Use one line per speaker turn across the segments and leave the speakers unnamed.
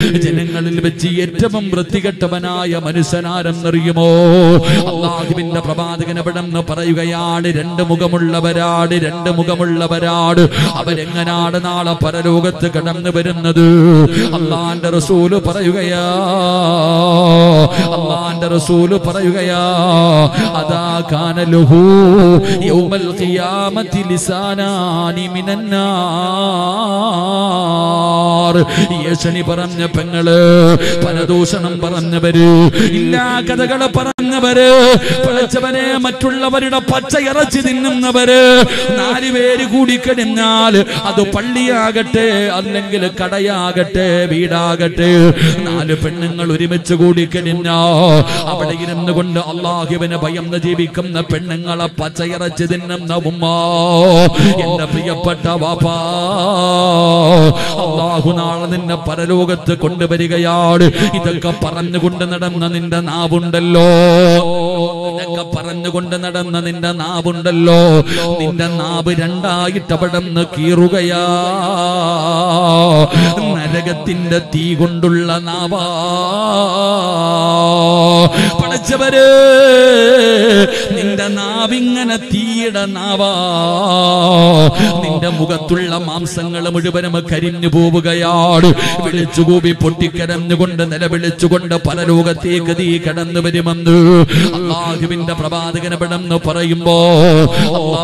ജനങ്ങളിൽ വെച്ച് ഏറ്റവും വൃത്തികെട്ടവനായ മനുഷ്യനാരെന്നറിയുമോ അള്ളാഹുവിന്റെ പ്രവാചകൻ എവിടെന്ന് പറയുകയാണ് രണ്ട് മുഖമുള്ളവരാട് രണ്ട് മുഖമുള്ളവരാട് അവരെങ്ങനാണ് നാളെ പരലോകത്ത് കടന്നു വരുന്നത് അള്ളാന്റെ റസൂല് പറയുകയാ അള്ളാന്റെ റസൂല് പറയുകയാ അതാ കാനലുഹു യൗമൽ ഖിയാമത്തി ലിസാനാനി മിനന്നാർ യേശനി പറഞ്ഞ പെങ്ങള് പരദൂഷണം പറഞ്ഞവര് ഇല്ലാ കഥകള് പറഞ്ഞവര് പഴച്ചവനെ മറ്റുള്ളവരുടെ പച്ച ഇറച്ചി തിന്നുന്നവര് നാലുപേര് കൂടി കഴിഞ്ഞാൽ അത് പള്ളിയാകട്ടെ അല്ലെങ്കിൽ കടയാകട്ടെ വീടാകട്ടെ നാല് പെണ്ണുങ്ങൾ ഒരുമിച്ച് കൂടി കഴിഞ്ഞാ അവിടെ ഇരുന്നു കൊണ്ട് അള്ളാഹുവിനെ ഭയന്ന് ജീവിക്കുന്ന പെണ്ണുങ്ങളെ പച്ചയിറച്ചി തിന്നുന്ന ഉമ്മ എന്റെ പ്രിയപ്പെട്ട വാപ്പാ അള്ളാഹു നാളെ നിന്നെ പരലോകത്ത് കൊണ്ടുവരികയാണ് ഇതൊക്കെ പറഞ്ഞുകൊണ്ട് നടന്ന നിന്റെ നാവുണ്ടല്ലോ ഇതൊക്കെ പറഞ്ഞുകൊണ്ട് നടന്ന നിന്റെ നാവുണ്ടല്ലോ നിന്റെ നാവ് രണ്ടായിട്ട് അവിടെ നിന്ന് കീറുകയാ നരകത്തിന്റെ തീ കൊണ്ടുള്ള നാവാ പടച്ചവര് നിന്റെ നാവിങ്ങനെ തീയുടെ നാവാ നിന്റെ മുഖത്തുള്ള മാംസങ്ങൾ മുഴുവനും കരിഞ്ഞു പോവുകയാണ് വിളിച്ചുകൂവി പൊട്ടിക്കരഞ്ഞുകൊണ്ട് നിലവിളിച്ചുകൊണ്ട് പരലോകത്തേക്ക് തീ കടന്നു വരുമെന്ന് അള്ളാഹുവിന്റെ പ്രവാചകന പെടെന്ന് പറയുമ്പോ അല്ലാ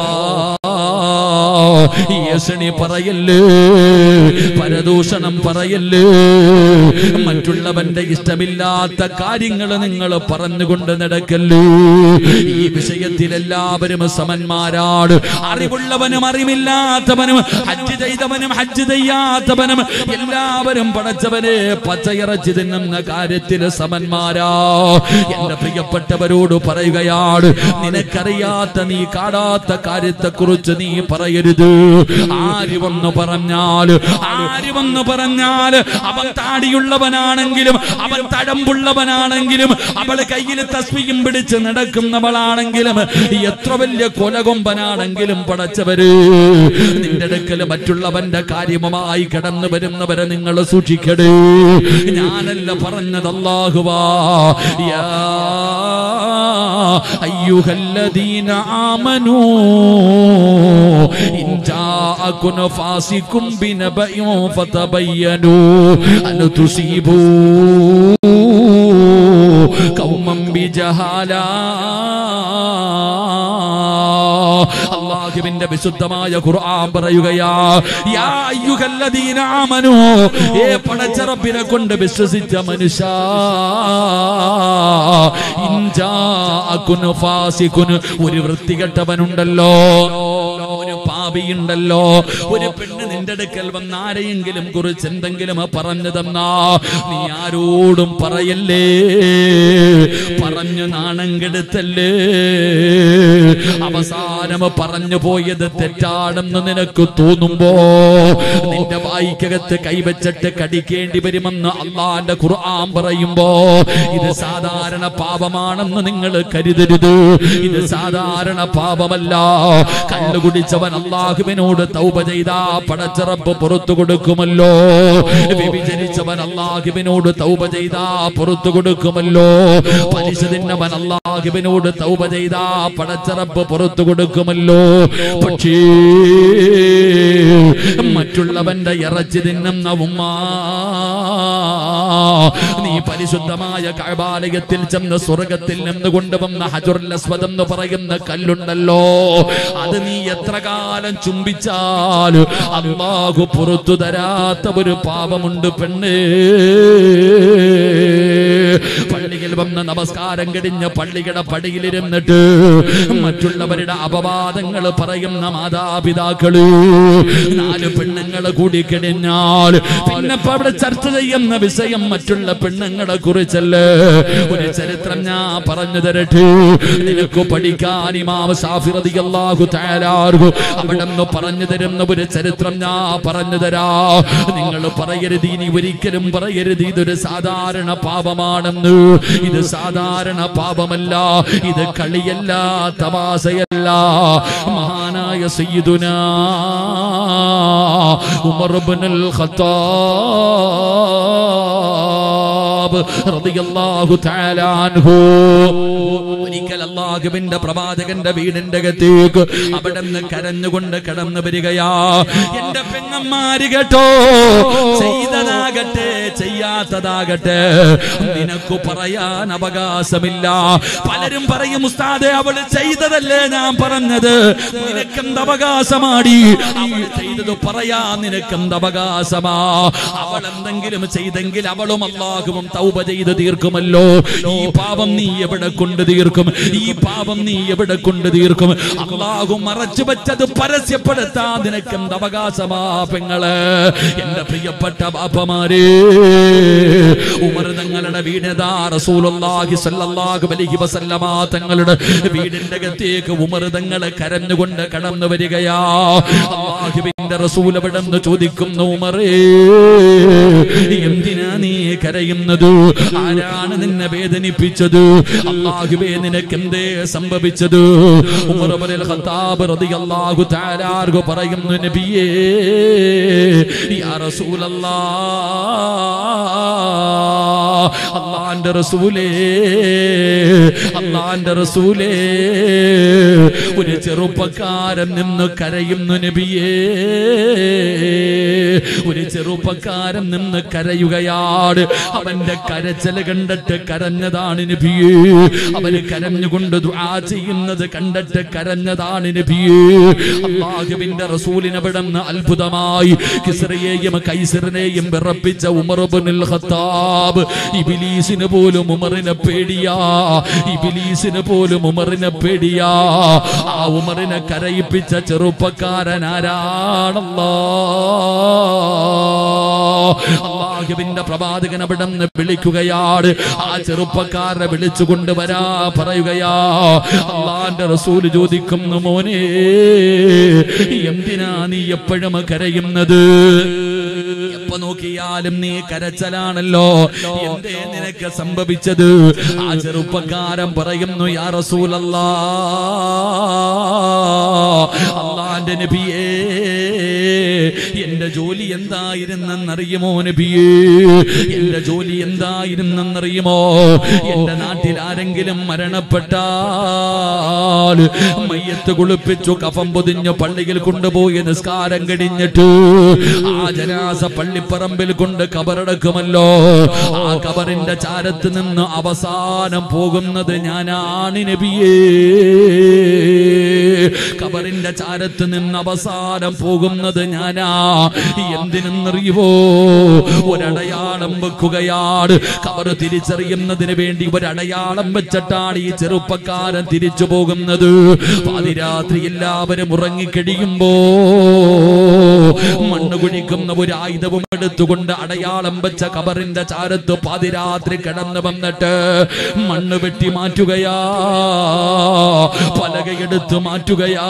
യേശണി പറയല്ലേ പരദൂഷണം പറയല്ലേ മറ്റുള്ളവന്റെ ഇഷ്ടമില്ലാത്ത കാര്യങ്ങൾ നിങ്ങൾ പറഞ്ഞുകൊണ്ട് നടക്കല്ലേ ഈ വിഷയത്തിൽ എല്ലാവരും സമന്മാരാണ് അറിവുള്ളവനും അറിവില്ലാത്തവനും ഹജ്ജ് ചെയ്തവനും ഹജ്ജ് ചെയ്യാത്തവനും എല്ലാവരും പടച്ചവനെ പച്ചയിറച്ചി തിന്നുന്ന കാര്യത്തിൽ സമന്മാരാ എന്റെ പ്രിയപ്പെട്ടവരോട് പറയുകയാണ് നിനക്കറിയാത്ത നീ കാണാത്ത കാര്യത്തെ കുറിച്ച് നീ പറയരുത് ആര് വന്ന് പറഞ്ഞാൽ ആര് വന്ന് പറഞ്ഞാൽ അവൻ താടിയുള്ളവനാണെങ്കിലും അവൻ തഴമ്പുള്ളവനാണെങ്കിലും അവൾ കയ്യിൽ തസ്മിയും പിടിച്ച് നടക്കുന്നവളാണെങ്കിലും എത്ര വലിയ കൊലകൊമ്പനാണെങ്കിലും പടച്ചവര് നിന്റെ അടുക്കൽ മറ്റുള്ളവന്റെ കാര്യവുമായി കടന്നു വരുന്നവരെ നിങ്ങൾ സൂക്ഷിക്കടേ ഞാനല്ല പറഞ്ഞത് അല്ലാഹുവാ യാ അയ്യുഹല്ലദീന ആമനൂ ഇൻ ജാഅകുന ഫാസികും ബിനബഇൻ ഫതബയ്യനൂ അൻ തുസീബൂ കൗമം ബിജഹാലാ അള്ളാഹുവിന്റെ വിശുദ്ധമായ ഖുർആൻ പറയുകയാ യാ അയ്യുഹല്ലദീന ആമനൂ ഏ പടച്ചറബിനെ കൊണ്ട് വിശ്വസിച്ച മനുഷ്യ ഇൻജാഅകുന ഫാസികുൻ ഒരു വൃത്തികെട്ടവനുണ്ടല്ലോ ഒരു പാപിയുണ്ടല്ലോ ഒരു പെണ്ണ് നിന്റെ അടുക്കൽ വന്ന് ആരെയെങ്കിലും കുറിച്ച് എന്തെങ്കിലും പറഞ്ഞു തന്നാ നീ ആരോടും പറയല്ലേ പറഞ്ഞു നാണം കെടുത്തല്ലേ അവസാനം പറഞ്ഞു പോയത് തെറ്റാണെന്ന് നിനക്ക് തോന്നുമ്പോ നിന്റെ വായിക്കകത്ത് കൈവച്ചിട്ട് കടിക്കേണ്ടി വരുമെന്ന് അള്ളാന്റെ ഖുർആൻ പറയുമ്പോ ഇത് സാധാരണ പാപമാണെന്ന് നിങ്ങൾ കരുതരുത് ഇത് സാധാരണ പാപമല്ല കള്ളു കുടിച്ചവൻ അള്ളാഹുവിനോട് തൗബ ചെയ്താ പടച്ചിറപ്പ് പുറത്തു കൊടുക്കുമല്ലോ വ്യഭിചരിച്ചവൻ അള്ളാഹുവിനോട് തൗബ ചെയ്താ പുറത്തു കൊടുക്കുമല്ലോ പലിശ തിന്നവൻ അള്ളാഹുവിനോട് തൗബ ചെയ്താ പടച്ചിറപ്പ് പുറത്തു കൊടുക്കുമല്ലോ പക്ഷേ മറ്റുള്ളവന്റെ ഇറച്ചി തിന്നുന്ന ഉമ്മ നീ പരിശുദ്ധമായ കഴബാലയത്തിൽ ചെന്ന് സ്വർഗത്തിൽ നിന്ന് കൊണ്ടുവന്ന ഹജുറുൽ അസ്വദ് എന്ന് പറയുന്ന കല്ലുണ്ടല്ലോ അത് നീ എത്ര കാലം ചുംബിച്ചാൽ അള്ളാഹു പുറത്തു തരാത്ത ഒരു പാപമുണ്ട് പെണ്ണ് പള്ളിയിൽ വന്ന് നമസ്കാരം കഴിഞ്ഞ് പള്ളിയുടെ പടിയിലിരുന്നിട്ട് മറ്റുള്ളവരുടെ അപവാദങ്ങൾ പറയുന്ന മാതാപിതാക്കള് നാല് പെണ്ണുങ്ങളെ കൂടി കഴിഞ്ഞാൽ പിന്നെ ഇപ്പൊ അവിടെ ചർച്ച ചെയ്യുന്ന വിഷയം മറ്റുള്ള പെണ്ണുങ്ങളെ കുറിച്ചല്ലേ ഒരു ചരിത്രം ഞാൻ പറഞ്ഞു തരട്ടെ നിനക്ക് പഠിക്കാൻ ഇമാം ഷാഫി റളിയല്ലാഹു തആല അൻഹു അവിടെ നിന്ന് പറഞ്ഞു തരുന്ന ഒരു ചരിത്രം ഞാൻ പറഞ്ഞു തരാ നിങ്ങൾ പറയരുത് ഇനി ഒരിക്കലും പറയരുത് ഇതൊരു സാധാരണ പാപമാണെന്ന് ഇത് സാധാരണ പാപമല്ല ഇത് കളിയല്ല തമാശയല്ല മഹാനായ സയ്യിദുനാ ഉമർ ഇബ്നുൽ ഖത്താബ് ഖത്താബ് റളിയല്ലാഹു തആല അൻഹു ഒരിക്കൽ അള്ളാഹുവിന്റെ പ്രവാചകന്റെ വീടിന്റെ അകത്തേക്ക് അവിടെ നിന്ന് കരഞ്ഞുകൊണ്ട് കടന്നു വരികയാ എന്റെ പെങ്ങന്മാര് കേട്ടോ ചെയ്തതാകട്ടെ ചെയ്യാത്തതാകട്ടെ നിനക്ക് പറയാൻ അവകാശമില്ല പലരും പറയും ഉസ്താദെ അവള് ചെയ്തതല്ലേ ഞാൻ പറഞ്ഞത് നിനക്കെന്ത് അവകാശമാടി അവൾ ചെയ്തത് പറയാ നിനക്കെന്ത് അവകാശമാ അവൾ എന്തെങ്കിലും ചെയ്തെങ്കിൽ അവളും അള്ളാഹുവും തൗബ ചെയ്ത് തീർക്കുമല്ലോ ഈ പാപം നീ എവിടെ കൊണ്ട് തീർക്കും ഈ പാപം നീ എവിടെ കൊണ്ട് തീർക്കും അള്ളാഹു മറച്ചു വെച്ചത് പരസ്യപ്പെടുത്താൻ നിനക്കെന്ത് അവകാശമാ പെങ്ങള് എന്റെ പ്രിയപ്പെട്ട ബാപ്പമാരെ ഉമർ തങ്ങളുടെ വീണതാ റസൂലുള്ളാഹി സ്വല്ലല്ലാഹു അലൈഹി വസല്ലമ തങ്ങളുടെ വീടിന്റെ അകത്തേക്ക് ഉമർ തങ്ങളെ കരഞ്ഞുകൊണ്ട് കടന്നു വരികയാ അള്ളാഹുവിന്റെ റസൂൽ അവിടെ നിന്ന് ചോദിക്കുന്നു ഉമറേ എന്തിനാ നീ കരയുന്നത് ആരാണ് നിന്നെ വേദനിപ്പിച്ചത് അള്ളാഹുവേ നിനക്ക് എന്തേ സംഭവിച്ചത് ഉമർ ഇബ്നുൽ ഖത്താബ് റളിയല്ലാഹു തആല ആർഗോ പറയുന്നു നബിയേ യാ റസൂലല്ലാഹ് അള്ളാന്റെ റസൂലേ അള്ളാന്റെ റസൂലേ ഒരു ചെറുപ്പക്കാരൻ നിന്ന് കരയുന്നു നബിയേ ഒരു ചെറുപ്പക്കാരൻ നിന്ന് കരയുകയാണ് അവന്റെ കരച്ചല് കണ്ടിട്ട് കരഞ്ഞതാണ് നബിയേ അവന് കരഞ്ഞുകൊണ്ട് ദുആ ചെയ്യുന്നത് കണ്ടിട്ട് കരഞ്ഞതാണ് നബിയേ അള്ളാഹുവിന്റെ റസൂലിനവിടെ നിന്ന് അത്ഭുതമായി കിസ്രയെയും കൈസറിനെയും വിറപ്പിച്ച ഉമർ ഇബ്നുൽ ഖത്താബ് ഇബിലീസിന് പോലും ഉമറിനെ പേടിയാ ഇബിലീസിന് പോലും ഉമറിനെ പേടിയാ ആ ഉമറിനെ കരയിപ്പിച്ച ചെറുപ്പക്കാരൻ ആരാണല്ലോ അള്ളാഹുവിന്റെ പ്രവാചകൻ അവിടെ നിന്ന് വിളിക്കുകയാണ് ആ ചെറുപ്പക്കാരനെ വിളിച്ചു കൊണ്ടുവരാ പറയുകയാ അള്ളാന്റെ റസൂല് ചോദിക്കുന്നു മോനെ എന്തിനാ നീ എപ്പോഴും കരയുന്നത് എപ്പോ നോക്കിയാലും നീ കരച്ചലാണല്ലോ എന്തേ നിനക്ക് സംഭവിച്ചത് ആ ചെറുപ്പക്കാരൻ പറയുന്നു യാ റസൂലല്ലാ അള്ളാന്റെ നബിയേ എന്റെ ജോലി എന്തായിരുന്നെന്നറിയുമോ നബിയേ എന്റെ ജോലി എന്തായിരുന്നെന്നറിയുമോ എന്റെ നാട്ടിൽ ആരെങ്കിലും മരണപ്പെട്ടാൽ മയ്യത്ത് കുളിപ്പിച്ചു കഫം പൊതിഞ്ഞു പള്ളിയിൽ കൊണ്ടുപോയി നിസ്കാരം കഴിഞ്ഞിട്ട് ആ ജനാസ പള്ളിപ്പറമ്പിൽ കൊണ്ട് കബറടക്കുമല്ലോ ആ കബറിന്റെ ചാരത്ത് നിന്ന് അവസാനം പോകുന്നത് ഞാനാണ് നബിയേ കബറിന്റെ ചാരത്ത് നിന്ന് അവസാനം പോകുന്നത് ഞാനാ എന്തിനെന്നറിയുവോ ഒരടയാളം വെക്കുകയാണ് കബർ തിരിച്ചറിയുന്നതിന് വേണ്ടി ഒരടയാളം വെച്ചിട്ടാണ് ഈ ചെറുപ്പക്കാരൻ തിരിച്ചു പോകുന്നത് പാതിരാത്രി എല്ലാവരും ഉറങ്ങിക്കഴിയുമ്പോ മണ്ണ് കുഴിക്കുന്ന ഒരു ആയുധവും എടുത്തുകൊണ്ട് അടയാളം വെച്ച കബറിന്റെ ചാരത്ത് പാതിരാത്രി കിടന്നു വന്നിട്ട് മണ്ണ് വെട്ടി മാറ്റുകയാ പലകയെടുത്ത് മാറ്റുകയാ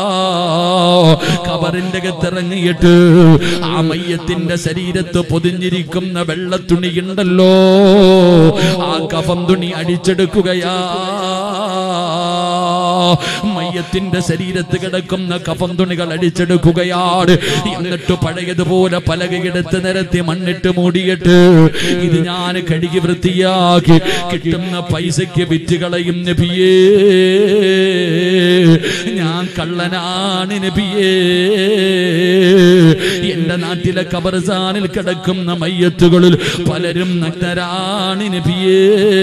കബറിന്റെ അകത്തിറങ്ങിയിട്ട് ആ മയ്യത്തിന്റെ ശരീരത്ത് പൊതിഞ്ഞിരിക്കുന്ന വെള്ളത്തുണിയുണ്ടല്ലോ ആ കഫം തുണി അടിച്ചെടുക്കുകയാ മയ്യത്തിന്റെ ശരീരത്ത് കിടക്കുന്ന കഫം തുണികൾ അടിച്ചെടുക്കുകയാണ് എന്നിട്ട് പഴയതുപോലെ പലകയെടുത്ത് നിരത്തി മണ്ണിട്ട് മൂടിയിട്ട് ഇത് ഞാൻ കഴുകി വൃത്തിയാക്കി കിട്ടുന്ന പൈസയ്ക്ക് വിറ്റ് കളയും നബിയേ ഞാൻ കള്ളനാണ് നബിയേ എന്റെ നാട്ടിലെ കബർസാനിൽ കിടക്കുന്ന മയ്യത്തുകളിൽ പലരും നഗ്നരാണ് നബിയേ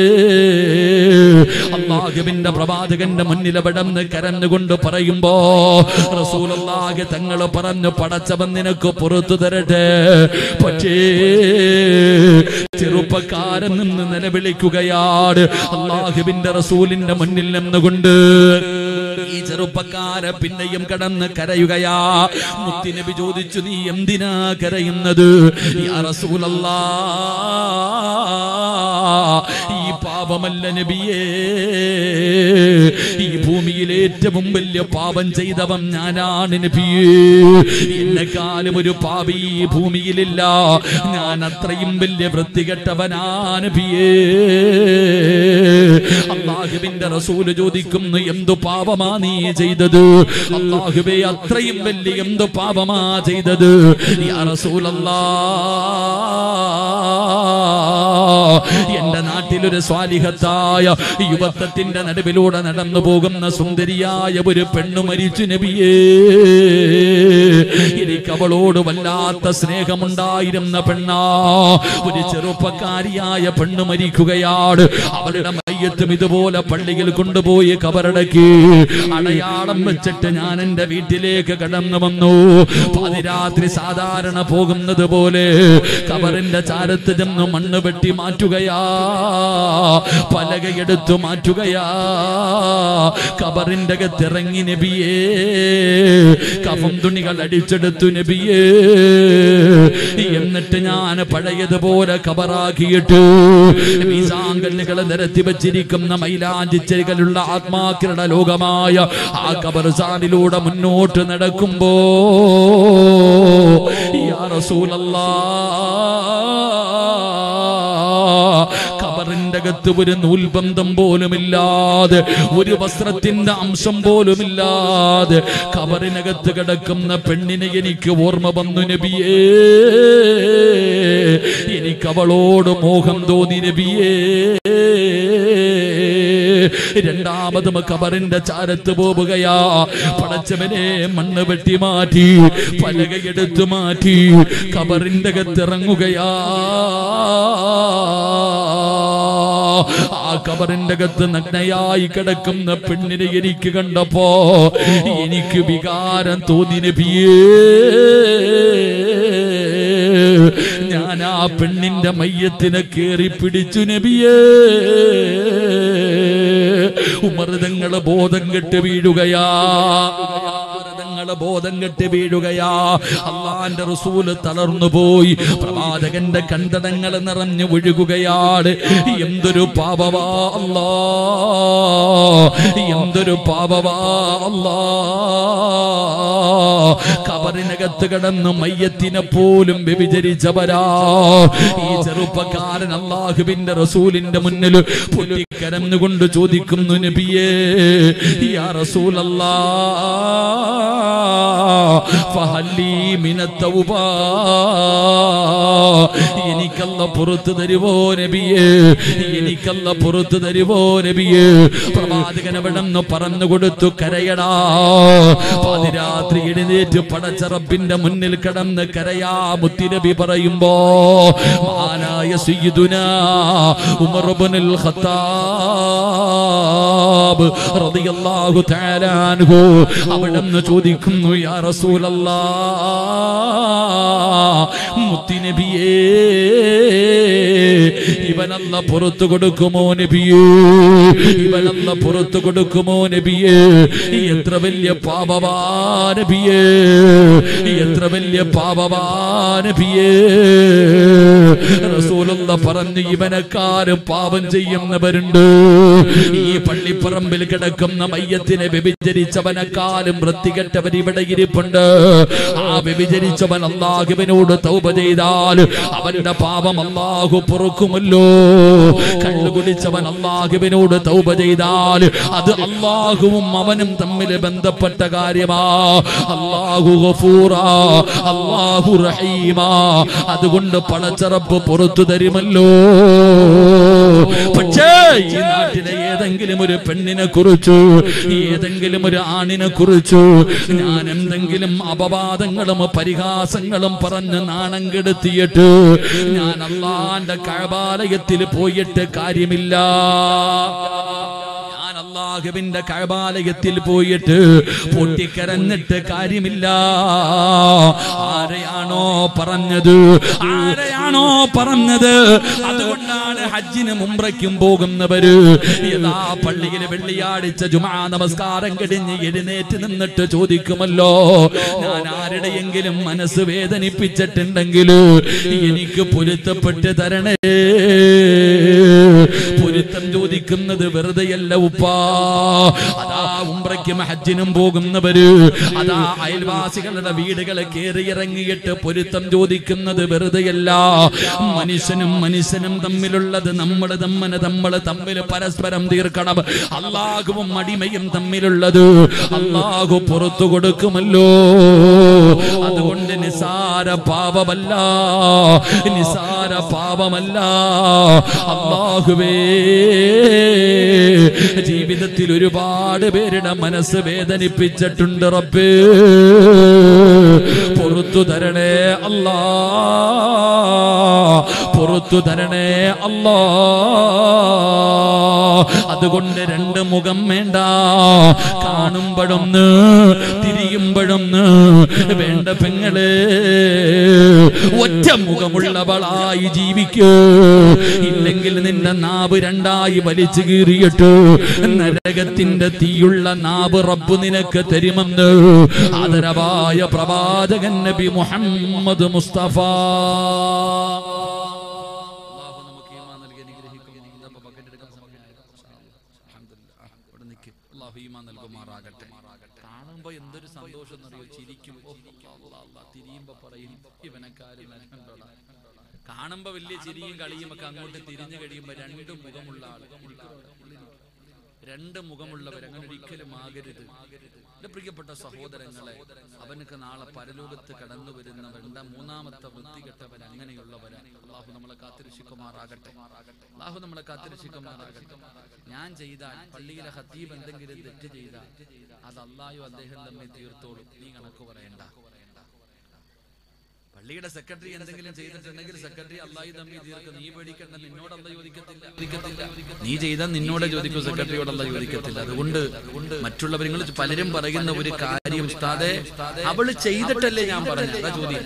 അള്ളാഹുവിന്റെ പ്രവാചകന്റെ മുന്നിൽ അവിടന്ന് കരഞ്ഞുകൊണ്ട് പറയുമ്പോ റസൂലുള്ളാഹി തങ്ങൾ പറഞ്ഞു പടച്ചവൻ നിനക്ക് പുറത്തു തരട്ടെ പക്ഷേ ചെറുപ്പക്കാരൻ നിന്ന് നിലവിളിക്കുകയാണ് അള്ളാഹുവിന്റെ റസൂലിന്റെ മുന്നിൽ നിന്നുകൊണ്ട് ഈ ചെറുപ്പക്കാരെ പിന്നെയും കടന്ന് കരയുകയാ മുത്തിനബി ചോദിച്ചു നീ എന്തിനാ കരയുന്നത് യാ റസൂലല്ലാ ഈ പാപമല്ല നബിയേ ഈ ഭൂമിയിൽ ഏറ്റവും വലിയ പാപം ചെയ്തവൻ ഞാനാണ് നബിയേ എന്നെക്കാളും ഒരു പാപി ഈ ഭൂമിയിലില്ല ഞാൻ അത്രയും വലിയ വൃത്തികെട്ടവനാ നബിയേ അള്ളാഹുവിന്റെ റസൂല് ചോദിക്കുന്നു എന്തു പാപമാ നീ ചെയ്തത് അള്ളാഹുബേ അത്രയും വലിയ എന്തു പാപമാ ചെയ്തത് യാ റസൂലല്ലാ എന്റെ നാട്ടിലൊരു സ്വാലിഹത്തായ യുവത്വത്തിന്റെ നടുവിലൂടെ നടന്നു പോകുന്ന സുന്ദരിയായ ഒരു പെണ്ണു മരിച്ചു നബിയേ എനിക്ക് അവളോട് വല്ലാത്ത സ്നേഹമുണ്ടായിരുന്ന പെണ്ണാ ഒരു ചെറുപ്പക്കാരിയായ പെണ്ണ് മരിക്കുകയാണ് അവളുടെ മയ്യത്തും ഇതുപോലെ പള്ളിയിൽ കൊണ്ടുപോയി കബറടക്കി അടയാളം വെച്ചിട്ട് ഞാൻ എന്റെ വീട്ടിലേക്ക് കടന്നു വന്നു പാതിരാത്രി സാധാരണ പോകുന്നത് പോലെ കബറിന്റെ ചാരത്ത് ചെന്ന് മണ്ണ് വെട്ടി മാറ്റുകയാ പലകയെടുത്തു മാറ്റുകയാ കബറിന്റെ അകത്തിറങ്ങി നബിയേ കഫം തുണികൾ അടിച്ചെടുത്തു നബിയേ എന്നിട്ട് ഞാൻ പഴയതുപോലെ കബറാക്കിയിട്ട് മീസാങ്കല്ലുകൾ നിരത്തി വച്ചിരിക്കുന്ന മൈലാഞ്ചിച്ചരികളുള്ള ആത്മാക്കളുടെ ലോകമായ ആ കബർസാനിലൂടെ മുന്നോട്ട് നടക്കുമ്പോ യാ റസൂലല്ലാ കബറിന്റെ അകത്ത് ഒരു നൂൽബന്ധം പോലുമില്ലാതെ ഒരു വസ്ത്രത്തിന്റെ അംശം പോലുമില്ലാതെ കബറിനകത്ത് കിടക്കുന്ന പെണ്ണിനെ എനിക്ക് ഓർമ്മ വന്നു നബിയേ എനിക്ക് അവളോട് മോഹം തോന്നി നബിയേ രണ്ടാമതും കബറിന്റെ ചാരത്ത് പോവുകയാ പടച്ചവനെ മണ്ണ് വെട്ടി മാറ്റി പലകയെടുത്തു മാറ്റി കബറിന്റെ അകത്തിറങ്ങുകയാ ആ കബറിന്റെ അകത്ത് നഗ്നയായി കിടക്കുന്ന പെണ്ണിനെ എനിക്ക് കണ്ടപ്പോ എനിക്ക് വികാരം തോന്നി നബിയേ ഞാൻ ആ പെണ്ണിന്റെ മയ്യത്തിനെ കേറി പിടിച്ചു നബിയേ ഉമർതങ്ങള് ബോധം കെട്ട് വീഴുകയാ ഉമർതങ്ങള് ബോധം കെട്ട് വീഴുകയാ അള്ളാന്റെ റസൂല് തളർന്നു പോയി പ്രവാചകന്റെ കണ്ടടങ്ങൾ നിറഞ്ഞു ഒഴുകുകയാണ് എന്തൊരു പാപവാ അല്ലാ എന്തൊരു പാപവാ അല്ലാ കബറിനകത്ത് കിടന്ന് മയ്യത്തിനെ പോലും വ്യഭിചരിച്ചവരാ ഈ ചെറുപ്പക്കാരൻ അള്ളാഹുവിന്റെ റസൂലിന്റെ മുന്നിൽ പൊട്ടിക്കരഞ്ഞുകൊണ്ട് ചോദിക്കുന്നു നബിയേ യാ റസൂലല്ലാ ഫഹല്ലി മിനത്തൗബ എനിക്കല്ല പുറത്തു തരുവോ നബിയേ എനിക്കല്ല പുറത്തു തരുവോ നബിയേ പ്രവാചകൻ എവിടെന്ന് പറഞ്ഞു കൊടുത്തു കരയടാ പാതിരാത്രി എഴുന്നേറ്റ് പടച്ചറപ്പിന്റെ മുന്നിൽ കിടന്ന് കരയാ മുത്തിനബി പറയുമ്പോ മഹാനായ സയ്യിദുന ഉമർ ഇബ്നുൽ ഖത്താബ് റളിയല്ലാഹു തആല അൻഹു അവിടെന്ന് ചോദിക്കുന്നു യാ റസൂലല്ലാ മുത്തിനബിയേ ഇവനല്ല പുറത്തു കൊടുക്കുമോ നബിയേ ഇവനല്ല പുറത്തു കൊടുക്കുമോ നബിയേ എത്ര വലിയ പാപവാ നബിയേ എത്ര വലിയ പാപവാ നബിയേ റസൂലുള്ള പറഞ്ഞു ഇവനെക്കാരും പാപം ചെയ്യുന്നവരുണ്ട് ഈ പള്ളിപ്പറമ്പിൽ കിടക്കുന്ന മയ്യത്തിനെ വ്യഭിചരിച്ചവനെക്കാലും വൃത്തികെട്ടവൻ ഇവിടെ ഇരിപ്പുണ്ട് ആ വ്യഭിചരിച്ചവൻ അള്ളാഹുവിനോട് തൗപ ചെയ്താൽ അവന്റെ പാപം അള്ളാഹു പൊറുക്കുമല്ലോ കള്ളു കുടിച്ചവൻ അള്ളാഹുവിനോട് തൗപ ചെയ്താൽ അത് അള്ളാഹുവും അവനും തമ്മിൽ ബന്ധപ്പെട്ട കാര്യമാ അള്ളാഹു ഗഫൂറാ അള്ളാഹു റഹീമാ അതുകൊണ്ട് പളച്ചറപ്പ് പുറത്തു തരുമല്ലോ പക്ഷേ ഈ നാട്ടിലെ ഏതെങ്കിലും ഒരു പെണ്ണിനെ കുറിച്ചു ഏതെങ്കിലും ഒരു ആണിനെ കുറിച്ചു ഞാൻ എന്തെങ്കിലും അപവാദങ്ങളും പരിഹാസങ്ങളും പറഞ്ഞ് നാണം കെടുത്തിയിട്ട് ഞാൻ അള്ളാന്റെ കഴബാലയത്തിൽ പോയിട്ട് കാര്യമില്ല ഞാൻ അള്ളാഹുവിന്റെ കഴബാലയത്തിൽ പോയിട്ട് പൊട്ടിക്കരഞ്ഞിട്ട് കാര്യമില്ല ആരെയാണോ പറഞ്ഞത് ആരെയാണോ പറഞ്ഞത് അതുകൊണ്ടാണ് ഹജ്ജിന് മുമ്പ്രയ്ക്കും പോകുന്നവര് യഥാ പള്ളിയിലെ വെള്ളിയാഴ്ച ജുമാ നമസ്കാരം കഴിഞ്ഞ് എഴുന്നേറ്റ് നിന്നിട്ട് ചോദിക്കുമല്ലോ ഞാൻ ആരുടെയെങ്കിലും മനസ്സ് വേദനിപ്പിച്ചിട്ടുണ്ടെങ്കിൽ എനിക്ക് പൊരുത്തപ്പെട്ട് തരണേ പൊരുത്തം ചോദിക്കുന്നത് വെറുതെയല്ല ഉപ്പാ അതാ ഉംറ ഉംറയ്ക്കും ഹജ്ജിനും പോകുന്നവര് അതാ അയൽവാസികളുടെ വീടുകളെ കയറിയിറങ്ങിയിട്ട് പൊരുത്തം ചോദിക്കുന്നത് വെറുതെയല്ല മനുഷ്യനും മനുഷ്യനും തമ്മിലുള്ളത് നമ്മൾ തമ്മിന് നമ്മൾ തമ്മിൽ പരസ്പരം തീർക്കണം അള്ളാഹുവും അടിമയും തമ്മിലുള്ളത് അള്ളാഹു പുറത്തു കൊടുക്കുമല്ലോ അതുകൊണ്ട് നിസാര പാപമല്ല നിസാര പാപമല്ല അള്ളാഹുവേ ജീവിതത്തിൽ ഒരുപാട് പേരുടെ മനസ്സ് വേദനിപ്പിച്ചിട്ടുണ്ട് റബ്ബേ പുറത്തു തരണേ അല്ലാ പുറത്തു തരണേ അല്ലാ അതുകൊണ്ട് രണ്ട് മുഖം വേണ്ട കാണുമ്പോഴൊന്ന് തിരിയുമ്പോഴൊന്ന് വേണ്ട പെങ്ങള് ഒറ്റ മുഖമുള്ളവളായി ജീവിക്കൂ ഇല്ലെങ്കിൽ നിന്റെ നാവ് രണ്ടായി വലിച്ചു കീറിയിട്ട് നരകത്തിന്റെ തീയുള്ള നാവ് റബ്ബ് നിനക്ക് തരുമെന്ന് ആദരവായ പ്രവാചകൻ നബി മുഹമ്മദ് മുസ്തഫ അല്ലാഹു നമുക്ക് ഈമാൻ നൽകി അനുഗ്രഹിക്കുമാറാകട്ടെ. ഇതപ്പോ ബക്കറ്റ് എടുക്കാൻ സമയമായോ? അൽഹംദുലില്ലാ. ആ, ഇവിടെ നിക്ക്. അല്ലാഹു ഈമാൻ നൽകുമാറാകട്ടെ കാണുമ്പോ എന്തൊരു സന്തോഷം എന്നറിയോ ചിരിക്കും ഓ, അല്ലാ, അല്ലാ. തിരിയുമ്പോ പറയും ഇവനെക്കാരും നരകണ്ടോടാ. കാണുമ്പോ വലിയ ചിരിയും കളിയും ഒക്കെ അങ്ങോട്ട് തിരിഞ്ഞു കഴിയുമ്പോ രണ്ട് മുഖമുള്ള ആള് രണ്ട് മുഖമുള്ളവർ അങ്ങനെ ഒരിക്കലും ആകരുത് എന്റെ പ്രിയപ്പെട്ട സഹോദരങ്ങളെ അവനക്ക് നാളെ പരലോകത്ത് കടന്നു വരുന്ന വേണ്ട മൂന്നാമത്തെ വൃത്തികെട്ടവൻ അങ്ങനെയുള്ളവരാണ് അള്ളാഹു നമ്മളെ കാത്തിരക്ഷിക്കുമാറാകട്ടെ അള്ളാഹു നമ്മളെ കാത്തിരക്ഷിക്കുമാറാകട്ടെ ഞാൻ ചെയ്താൽ പള്ളിയിലെ ഹത്തീബ് എന്തെങ്കിലും തെറ്റ് ചെയ്താൽ അത് അള്ളാഹു അദ്ദേഹം തമ്മിൽ തീർത്തോളും നീ കണക്ക് പറയണ്ട പള്ളിയുടെ സെക്രട്ടറി എന്തെങ്കിലും ചെയ്തിട്ടുണ്ടെങ്കിൽ സെക്രട്ടറി അള്ളാഹി തമ്മി തീർക്കും നീ പേടിക്കണ്ട നിന്നോട് അല്ല ചോദിക്കത്തില്ല ചോദിക്കത്തില്ല നീ ചെയ്താൽ നിന്നോട് ചോദിക്കും സെക്രട്ടറിയോട് അല്ല ചോദിക്കത്തില്ല അതുകൊണ്ട് മറ്റുള്ളവർ നിങ്ങൾ പലരും പറയുന്ന ഒരു കാര്യം ഉസ്താദെ അവള് ചെയ്തിട്ടല്ലേ ഞാൻ പറഞ്ഞു അതാ ചോദ്യം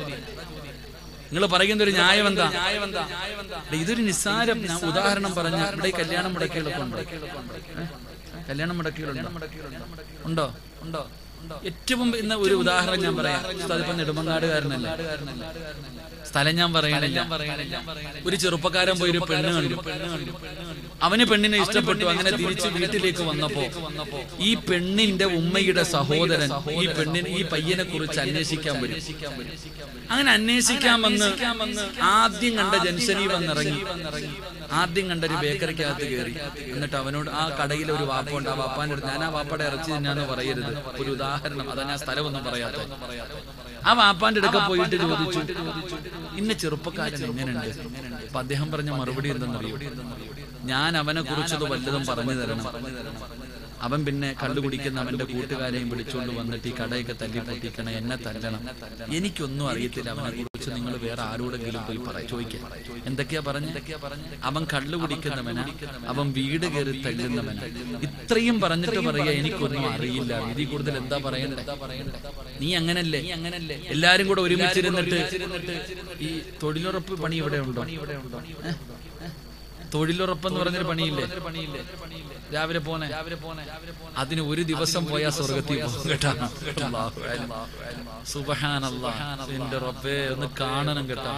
നിങ്ങൾ പറയുന്ന ഒരു ന്യായം എന്താ ദേ, ഇതൊരു നിസ്സാരം ഞാൻ ഉദാഹരണം പറഞ്ഞ ഇവിടെ ഈ കല്യാണം മുടക്കികളൊക്കെ ഉണ്ടോ ഏ? കല്യാണം മുടക്കികളുണ്ടോ ഉണ്ടോ ഉണ്ടോ ഏറ്റവും ഇന്ന് ഒരു ഉദാഹരണം ഞാൻ പറയാം ഉസ്താദ് ഇപ്പൊ നെടുമങ്ങാടുകാരനല്ല സ്ഥലം ഞാൻ പറയണില്ല ഒരു ചെറുപ്പക്കാരൻ പോയി ഒരു പെണ്ണ് കണ്ടു അവന് പെണ്ണിനെ ഇഷ്ടപ്പെട്ടു അങ്ങനെ തിരിച്ച് വീട്ടിലേക്ക് വന്നപ്പോ ഈ പെണ്ണിന്റെ ഉമ്മയുടെ സഹോദരൻ ഈ പെണ്ണിന് ഈ പയ്യനെ കുറിച്ച് അന്വേഷിക്കാൻ വരും അങ്ങനെ അന്വേഷിക്കാൻ വന്ന് ആദ്യം കണ്ട ജംഗ്ഷനിൽ വന്നിറങ്ങി ആദ്യം കണ്ട ഒരു ബേക്കറിക്കകത്ത് കയറി എന്നിട്ട് അവനോട് ആ കടയിൽ ഒരു വാപ്പ ഉണ്ട് ആ വാപ്പാന്റെ അടുത്ത് ഞാൻ ആ വാപ്പയുടെ ഇറച്ചി തിന്നാന്ന് പറയരുത് ഒരു ഉദാഹരണം അതാ ഞാൻ സ്ഥലമൊന്നും പറയാത്ത ആ വാപ്പാന്റെ അടുക്ക പോയിട്ട് ചോദിച്ചു ഇന്ന ചെറുപ്പക്കാരൻ എങ്ങനെയുണ്ട് അപ്പൊ അദ്ദേഹം പറഞ്ഞ മറുപടി എന്തെന്നറിയോ ഞാൻ അവനെ കുറിച്ചത് വല്ലതും പറഞ്ഞു തരണം അവൻ പിന്നെ കള്ളു കുടിക്കുന്ന അവന്റെ കൂട്ടുകാരെയും വിളിച്ചുകൊണ്ട് വന്നിട്ട് ഈ കടയൊക്കെ തല്ലി പൊട്ടിക്കണം എന്നെ തല്ലണം എനിക്കൊന്നും അറിയത്തില്ല അവനെ കുറിച്ച് നിങ്ങൾ വേറെ ആരോടെങ്കിലും പോയി പറ ചോദിക്കാം എന്തൊക്കെയാ പറഞ്ഞ അവൻ കള്ളു കുടിക്കുന്നവനാ അവൻ വീട് കയറി തല്ലുന്നവനാ ഇത്രയും പറഞ്ഞിട്ട് പറയാ എനിക്കൊന്നും അറിയില്ല ഇതിൽ കൂടുതൽ എന്താ പറയണ്ടേ നീ അങ്ങനല്ലേ എല്ലാരും കൂടെ ഒരുമിച്ചിരുന്നിട്ട് ഈ തൊഴിലുറപ്പ് പണി ഇവിടെ ഉണ്ടോ ഏ? തൊഴിലുറപ്പെന്ന് പറഞ്ഞൊരു പണിയില്ലേ രാവിലെ പോനെ അതിന് ഒരു ദിവസം പോയാ സ്വർഗത്തിൽ പോകും കേട്ടാ അല്ലാഹു അക്ബർ. സുബ്ഹാനല്ലാഹ്. എന്റെ റബ്ബേ ഒന്ന് കാണണം കേട്ടാ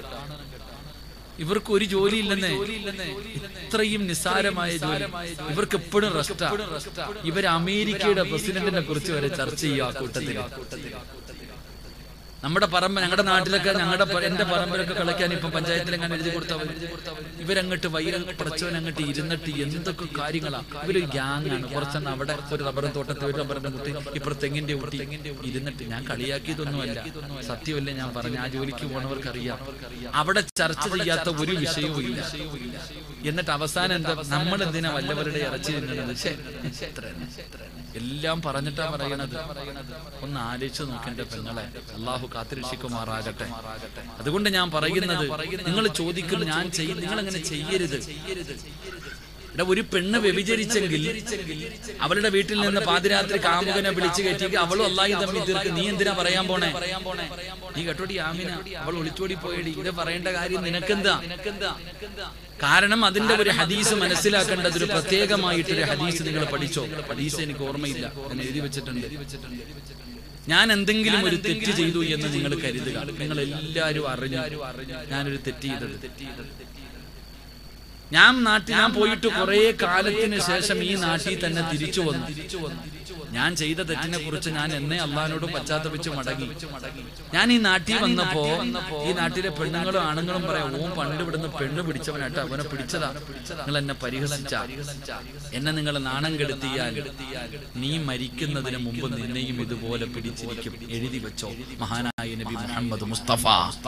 ഇവർക്ക് ഒരു ജോലി ഇല്ലെന്നേ ഇത്രയും നിസ്സാരമായ ജോലി ഇവർക്ക് എപ്പോഴും റെസ്റ്റാ ഇവർ അമേരിക്കയുടെ പ്രസിഡന്റിനെ കുറിച്ച് വരെ ചർച്ച ചെയ്യുക ആ കൂട്ടത്തിൽ നമ്മുടെ പറമ്പ് ഞങ്ങളുടെ നാട്ടിലൊക്കെ ഞങ്ങളുടെ പ- എന്റെ പറമ്പിലൊക്കെ കളിക്കാൻ ഇപ്പൊ പഞ്ചായത്തിലെങ്ങനെ എഴുതി കൊടുത്തവർ ഇവരങ്ങോട്ട് വൈരം പടച്ചവൻ അങ്ങോട്ട് ഇരുന്നിട്ട് എന്തൊക്കെ കാര്യങ്ങളാ ഇവരൊരു ഗ്യാങ് ആണ് കുറച്ചെന്ന് അവിടെ ഒരു റബ്ബറും തോട്ടത്തിൽ ഒരു റബ്ബറിന്റെ മുട്ടി ഇപ്പുറത്ത് തെങ്ങിന്റെ ഊട്ടി ഇരുന്നിട്ട് ഞാൻ കളിയാക്കിയതൊന്നുമല്ല സത്യമല്ലേ ഞാൻ പറഞ്ഞു ആ ജോലിക്ക് പോണവർക്ക് അറിയാം അവിടെ ചർച്ച ചെയ്യാത്ത ഒരു വിഷയവും ഇല്ല എന്നിട്ട് അവസാനം എന്താ നമ്മൾ എന്തിനാ വല്ലവരുടെ ഇറച്ചി തിന്നുന്നത് ഛെ, ഇത്ര തന്നെ. എല്ലാം പറഞ്ഞിട്ടാ പറയണത് ഒന്ന് ആലോചിച്ച് നോക്കേണ്ട പെങ്ങളെ അള്ളാഹു കാത്തിരക്ഷിക്കുമാറാകട്ടെ അതുകൊണ്ട് ഞാൻ പറയുന്നത് നിങ്ങൾ ചോദിക്കുന്നു ഞാൻ ചെയ്യും നിങ്ങൾ അങ്ങനെ ചെയ്യരുത് എടാ, ഒരു പെണ്ണ് വ്യഭിചരിച്ചെങ്കിൽ അവളുടെ വീട്ടിൽ നിന്ന് പാതിരാത്രി കാമുകനെ വിളിച്ചു കയറ്റി അവളും അള്ളാഹി തമ്മിൽ തീർക്ക് നീ എന്തിനാ പറയാൻ പോണേ നീ കേട്ടോടി ആമിന അവൾ ഒളിച്ചോടി പോയടി ഇത് പറയേണ്ട കാര്യം നിനക്കെന്താ കാരണം അതിന്റെ ഒരു ഹദീസ് മനസ്സിലാക്കേണ്ടത് ഒരു പ്രത്യേകമായിട്ടൊരു ഹദീസ് നിങ്ങൾ പഠിച്ചോ ഹദീസ് എനിക്ക് ഓർമ്മയില്ല ഞാൻ എഴുതി വെച്ചിട്ടുണ്ട് ഞാൻ എന്തെങ്കിലും ഒരു തെറ്റ് ചെയ്തു എന്ന് നിങ്ങൾ കരുതുക നിങ്ങൾ എല്ലാവരും അറിഞ്ഞു ഞാനൊരു തെറ്റ് ചെയ്തത്
ഞാൻ നാട്ടിൽ ഞാൻ പോയിട്ട് കുറെ കാലത്തിന് ശേഷം ഈ നാട്ടിൽ തന്നെ തിരിച്ചു വന്നു ഞാൻ ചെയ്ത തെറ്റിനെ കുറിച്ച് ഞാൻ എന്നെ അള്ളഹാനോട് പശ്ചാത്തപിച്ച് മടങ്ങി ഞാൻ ഈ നാട്ടിൽ വന്നപ്പോ ഈ നാട്ടിലെ പെണ്ണുങ്ങളും ആണുങ്ങളും പറയാം ഓൻ പണ്ട് ഇവിടുന്ന് പെണ്ണ് പിടിച്ചവനായിട്ട് അവനെ പിടിച്ചതാ നിങ്ങൾ എന്നെ പരിഹസിച്ച എന്നെ നിങ്ങൾ നാണം കെടുത്തിയാൽ നീ മരിക്കുന്നതിന് മുമ്പ് നിന്നെയും ഇതുപോലെ പിടിച്ചിരിക്കും എഴുതി വെച്ചോ മഹാനായ നബി മുഹമ്മദ് മുസ്തഫ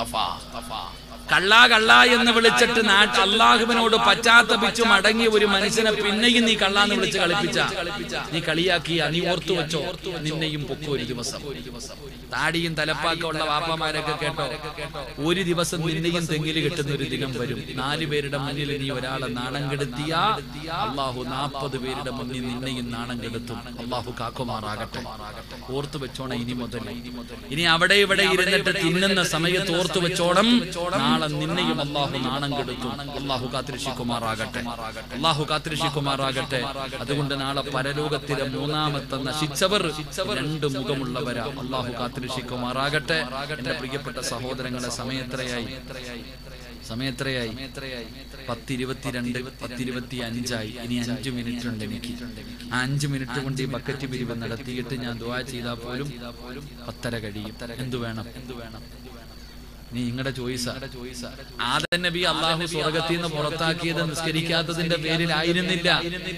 കള്ള കള്ള എന്ന് വിളിച്ചിട്ട് നാട്ട് അള്ളാഹുവിനോട് പശ്ചാത്തപിച്ചു മടങ്ങിയ ഒരു മനുഷ്യനെ പിന്നെയും നീ കള്ളാന്ന് വിളിച്ച് കളിപ്പിച്ച നീ കളിയാക്കിയ നീ ഓർത്തു വെച്ചോ നിന്നെയും പൊക്കോ ഒരു ദിവസം താടിയും തലപ്പാക്കുള്ള വാപ്പമാരൊക്കെ കേട്ടോ ഒരു ദിവസം നിന്നെയും തെങ്ങില് കിട്ടുന്ന ഒരു ദിനം വരും നാല് പേരുടെ മുന്നിൽ നീ ഒരാളെ നാണം കെടുത്തിയ അള്ളാഹു നാൽപ്പത് പേരുടെ മുന്നിൽ നിന്നെയും നാണം കെടുത്തും അള്ളാഹു കാക്കുമാറാകട്ടെ ഓർത്തു വെച്ചോണം ഇനി മുതൽ ഇനി അവിടെ ഇവിടെ ഇരുന്നിട്ട് തിന്നുന്ന സമയത്ത് ഓർത്തു വെച്ചോണം നാളെ നിന്നെയും അള്ളാഹു നാണം കെടുത്തും അള്ളാഹു കാത്തിരക്ഷിക്കുമാറാകട്ടെ അള്ളാഹു കാത്തിരക്ഷിക്കുമാറാകട്ടെ അതുകൊണ്ട് നാളെ പരലോകത്തിലെ മൂന്നാമത്തെ നശിച്ചവർ രണ്ട് മുഖമുള്ളവരാ അള്ളാഹു കാത്തിരക്ഷിക്കുമാറാകട്ടെ എന്റെ പ്രിയപ്പെട്ട സഹോദരങ്ങളെ സമയത്രയായി സമയത്രയായി പത്തിരുപത്തിരണ്ട് പത്തിരുപത്തി അഞ്ചായി ഇനി അഞ്ചു മിനിറ്റ് ഉണ്ട് എനിക്ക് ആ അഞ്ചു മിനിറ്റ് കൊണ്ട് ഈ ബക്കറ്റ് പിരിവ് നടത്തിയിട്ട് ഞാൻ ദുവാ ചെയ്താൽ പോലും പത്തര കഴിയും എന്തു വേണം എന്തു വേണം നീ നിങ്ങളുടെ ചോയ്സാ ആദൻ നബി അള്ളാഹു സ്വർഗത്തിൽ നിന്ന് പുറത്താക്കിയത് നിസ്കരിക്കാത്തതിന്റെ പേരിലായിരുന്നില്ല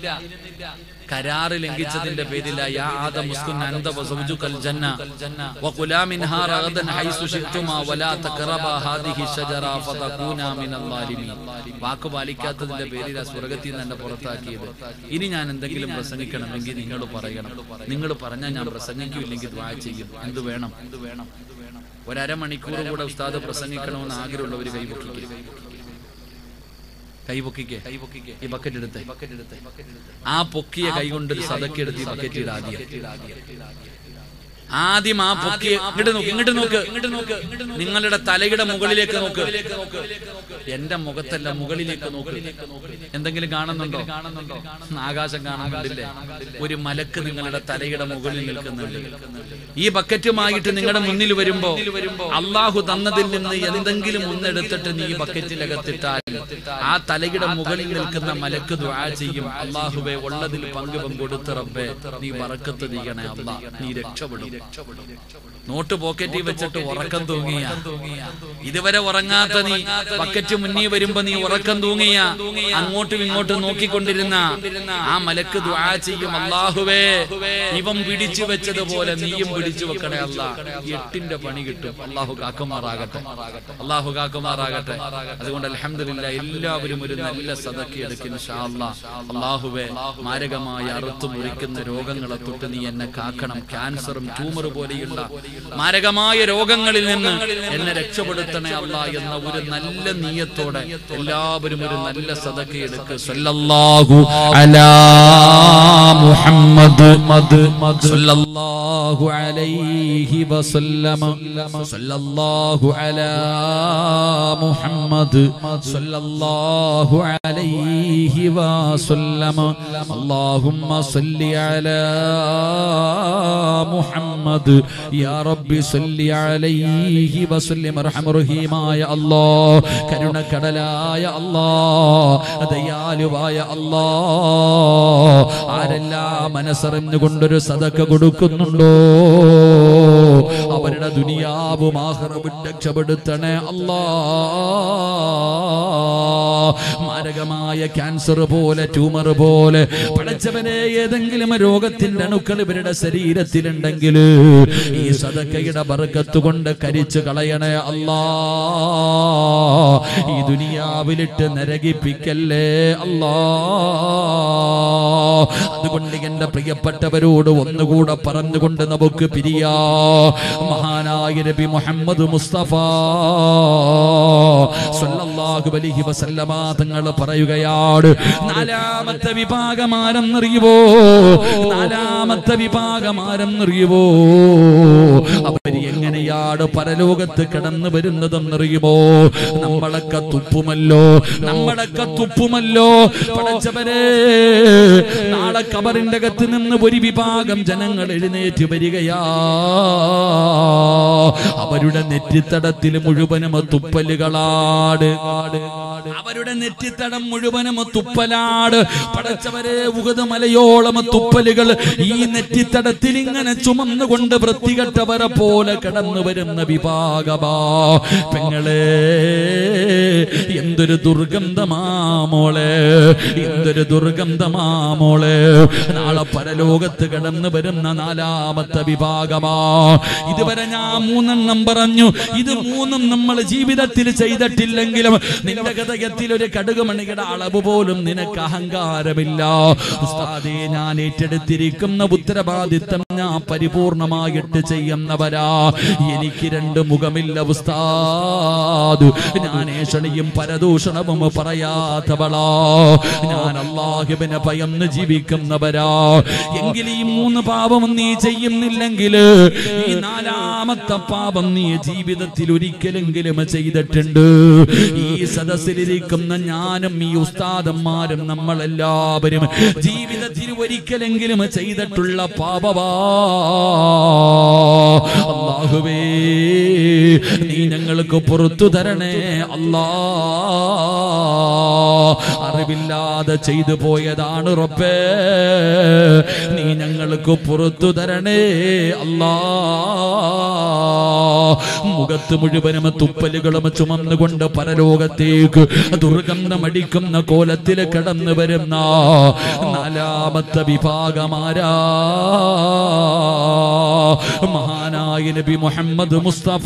കരാറ് ലംഘിച്ചതിന്റെ പേരില യാ ആദം മുസ്കുൻ അൻത വസൗജുകൽ ജന്ന വകുലാ മിൻഹാ റഗദൻ ഹൈസു ശിഅ്തുമാ വലാ തഖറബാ ഹാദിഹി ഷജറ ഫതകൂനാ മിനൽ ളാലിമീൻ വാക്ക് പാലിക്കാത്തതിന്റെ പേരിലാ സ്വർഗത്തിൽ നിന്ന് എന്നെ പുറത്താക്കിയത് ഇനി ഞാൻ എന്തെങ്കിലും പ്രസംഗിക്കണമെങ്കിൽ നിങ്ങൾ പറയണം നിങ്ങൾ പറഞ്ഞാൽ ഞാൻ പ്രസംഗിക്കില്ലെങ്കിൽ ദ്വാ ചെയ്യും എന്ത് വേണം എന്ത് വേണം ഒരമണിക്കൂർ കൂടെ ഉസ്താദ് പ്രസംഗിക്കണമെന്ന് ആഗ്രഹമുള്ളവർ കൈപൊക്കിക്കെ കൈപൊക്കിക്കെ കൈപൊക്കിക്കെ ഈ ബക്കറ്റ് എടുത്ത് ബക്കറ്റ് എടുത്ത് ആ പൊക്കിയ കൈ കൊണ്ട് ഒരു സതക്കെടുത്ത് ഈ ബക്കറ്റ് ആദ്യം ആദ്യം ആ പൊക്കിയ ഇങ്ങോട്ട് നോക്ക് ഇങ്ങോട്ട് നോക്ക് ഇങ്ങോട്ട് നോക്ക് നിങ്ങളുടെ തലയുടെ മുകളിലേക്ക് നോക്ക് എന്റെ മുഖത്തല്ല മുകളിലേക്ക് നോക്ക് എന്തെങ്കിലും കാണുന്നുണ്ടോ കാണുന്നുണ്ടോ ആകാശം കാണുന്നുണ്ടില്ലേ ഒരു മലക്ക് നിങ്ങളുടെ തലയുടെ മുകളിൽ നിൽക്കുന്നുണ്ട് ഈ ബക്കറ്റുമായിട്ട് നിങ്ങളുടെ മുന്നിൽ വരുമ്പോ അള്ളാഹു തന്നതിൽ നിന്ന് എന്തെങ്കിലും ഒന്നെടുത്തിട്ട് നീ ബക്കറ്റിലകത്തിട്ടാൽ ആ തലയുടെ മുകളിൽ നിൽക്കുന്ന മലക്ക് ദ്വാ ചെയ്യും അള്ളാഹുവെ ഉള്ളതിൽ പങ്ക് പങ്കൊടുത്ത് റബ്ബേ നീ വറക്കത്ത് ചെയ്യണേ അള്ളാ നീ രക്ഷപ്പെടും നോട്ട് പോക്കറ്റിൽ വെച്ചിട്ട് ഉറക്കം തൂങ്ങിയ ഇതുവരെ ഉറങ്ങാത്ത നീ ബക്കറ്റ് മുന്നിൽ വരുമ്പോ നീ ഉറക്കം തൂങ്ങിയ അങ്ങോട്ടും ഇങ്ങോട്ടും നോക്കിക്കൊണ്ടിരുന്ന ആ മലക്ക് ദ്വാ ചെയ്യും അള്ളാഹുവേ ഇവൻ പിടിച്ചു വെച്ചതുപോലെ നീയും പിടിച്ചു വെക്കണേ അല്ല എട്ടിന്റെ പണി കിട്ടും അള്ളാഹു കാക്കുമാറാകട്ടെ അള്ളാഹു കാക്കുമാറാകട്ടെ അതുകൊണ്ട് അലഹമില്ല എല്ലാവരും ഒരു നല്ല സതക്കി എടുക്കും അള്ളാഹുവേ മാരകമായ അറുത്തു മുറിക്കുന്ന രോഗങ്ങളെ തൊട്ട് നീ എന്നെ കാക്കണം ക്യാൻസറും ട്യൂമർ പോലെയുള്ള മാരകമായ രോഗങ്ങളിൽ നിന്ന് എന്നെ രക്ഷപ്പെടുത്തണേ അല്ല എന്ന ഒരു നല്ല നീയത്തോടെ എല്ലാവരും ഒരു നല്ല സദക്ക എടുക്ക് സല്ലല്ലാഹു അലാ മുഹമ്മദ് മദ് സല്ലല്ലാഹു അലൈഹി വസല്ലമ സല്ലല്ലാഹു അലാ മുഹമ്മദ് സല്ലല്ലാഹു അലൈഹി വസല്ലമ اللهم صل على محمد يا رب صل عليه وسلم ارحم റഹീമായ അല്ലാ കരുണക്കടലായ അല്ലാ ദയാലുവായ അല്ലാ ആരെല്ലാം മനസ്സറിഞ്ഞുകൊണ്ടൊരു സദക്ക കൊടുക്കുന്നുണ്ടോ അവരുടെ ദുനിയാവും ആഹ്റവും രക്ഷപ്പെടുത്തണേ അല്ലാ മാരകമായ ക്യാൻസർ പോലെ ട്യൂമർ പോലെ പടച്ചവനെ ഏതെങ്കിലും രോഗത്തിന്റെ അണുക്കൾ ഇവരുടെ ശരീരത്തിലുണ്ടെങ്കിൽ ഈ സദക്കയുടെ ബർക്കത്ത് കൊണ്ട് കരിച്ചു കളയണേ അല്ലാ ഈ ദുനിയാവിലിട്ട് നരകിപ്പിക്കല്ലേ അല്ലാ അതുകൊണ്ട് എന്റെ പ്രിയപ്പെട്ടവരോട് ഒന്നുകൂടെ പറഞ്ഞുകൊണ്ട് നമുക്ക് പിരിയാ മഹാനായ നബി മുഹമ്മദ് മുസ്തഫ സല്ലല്ലാഹു അലൈഹി വസല്ലമ തങ്ങൾ പറയുകയാണ് നാലാമത്തെ വിഭാഗം ആരെന്നറിയുവോ നാലാമത്തെ വിഭാഗം ആരെന്നറിയുവോ അവര് എങ്ങനെയാ
എങ്ങനെയാട് പരലോകത്ത് കിടന്നു വരുന്നതെന്നറിയുമോ നമ്മളൊക്കെ തുപ്പുമല്ലോ നമ്മളൊക്കെ തുപ്പുമല്ലോ പടച്ചവരെ നാളെ കബറിന്റെ അകത്ത് നിന്ന് ഒരു വിഭാഗം ജനങ്ങൾ എഴുന്നേറ്റ് വരികയാ അവരുടെ നെറ്റിത്തടത്തിൽ മുഴുവനും തുപ്പലുകളാട് അവരുടെ നെറ്റിത്തടം മുഴുവനും തുപ്പലാട് പടച്ചവരെ ഉകത് മലയോളം തുപ്പലുകൾ ഈ നെറ്റിത്തടത്തിൽ ഇങ്ങനെ ചുമന്നുകൊണ്ട് വൃത്തികെട്ടവരെ പോലെ കടന്നു വരുന്ന വിഭാഗമാ പെങ്ങളെ എന്തൊരു ദുർഗന്ധമാ മോളെ എന്തൊരു ദുർഗന്ധമാ മോളെ നാളെ പരലോകത്ത് കടന്നു വരുന്ന നാലാമത്തെ വിഭാഗമാ ഇതുവരെ ഞാൻ മൂന്നെണ്ണം പറഞ്ഞു ഇത് മൂന്നും നമ്മൾ ജീവിതത്തിൽ ചെയ്തിട്ടില്ലെങ്കിലും നിന്റെ ഹൃദയത്തിൽ ഒരു കടുകുമണിയുടെ അളവ് പോലും നിനക്ക് അഹങ്കാരമില്ല ഉസ്താദേ ഞാൻ ഏറ്റെടുത്തിരിക്കുന്ന ഉത്തരവാദിത്തം ഞാൻ പരിപൂർണമായിട്ട് ചെയ്യുന്നവരാ എനിക്ക് രണ്ട് മുഖമില്ല ഉസ്താദ് ഞാൻ ഏഷണിയും പരദൂഷണവും പറയാത്തവളാ ഞാൻ അള്ളാഹുബിനെ ഭയന്ന് ജീവിക്കുന്നവരാ എങ്കിലും ഈ മൂന്ന് പാപം നീ ചെയ്യുന്നില്ലെങ്കിൽ ഈ നാലാമത്തെ പാപം നീ ജീവിതത്തിൽ ഒരിക്കലെങ്കിലും ചെയ്തിട്ടുണ്ട് ഈ സദസ്സിലിരിക്കുന്ന ഞാനും ഈ ഉസ്താദന്മാരും നമ്മളെല്ലാവരും ജീവിതത്തിൽ ഒരിക്കലെങ്കിലും ചെയ്തിട്ടുള്ള പാപവാ അള്ളാഹുവേ നീ ഞങ്ങൾക്ക് പുറത്തു തരണേ അല്ലാ അറിവില്ലാതെ ചെയ്തു പോയതാണ് റബ്ബേ നീ ഞങ്ങൾക്ക് പുറത്തു തരണേ അല്ലാ മുഖത്ത് മുഴുവനും തുപ്പലുകളും ചുമന്നുകൊണ്ട് പരലോകത്തേക്ക് ദുർഗന്ധമടിക്കുന്ന കോലത്തിൽ കടന്നു വരുന്ന നാലാമത്തെ വിഭാഗമാരാ മഹാനായ നബി മുഹമ്മദ് മുസ്തഫ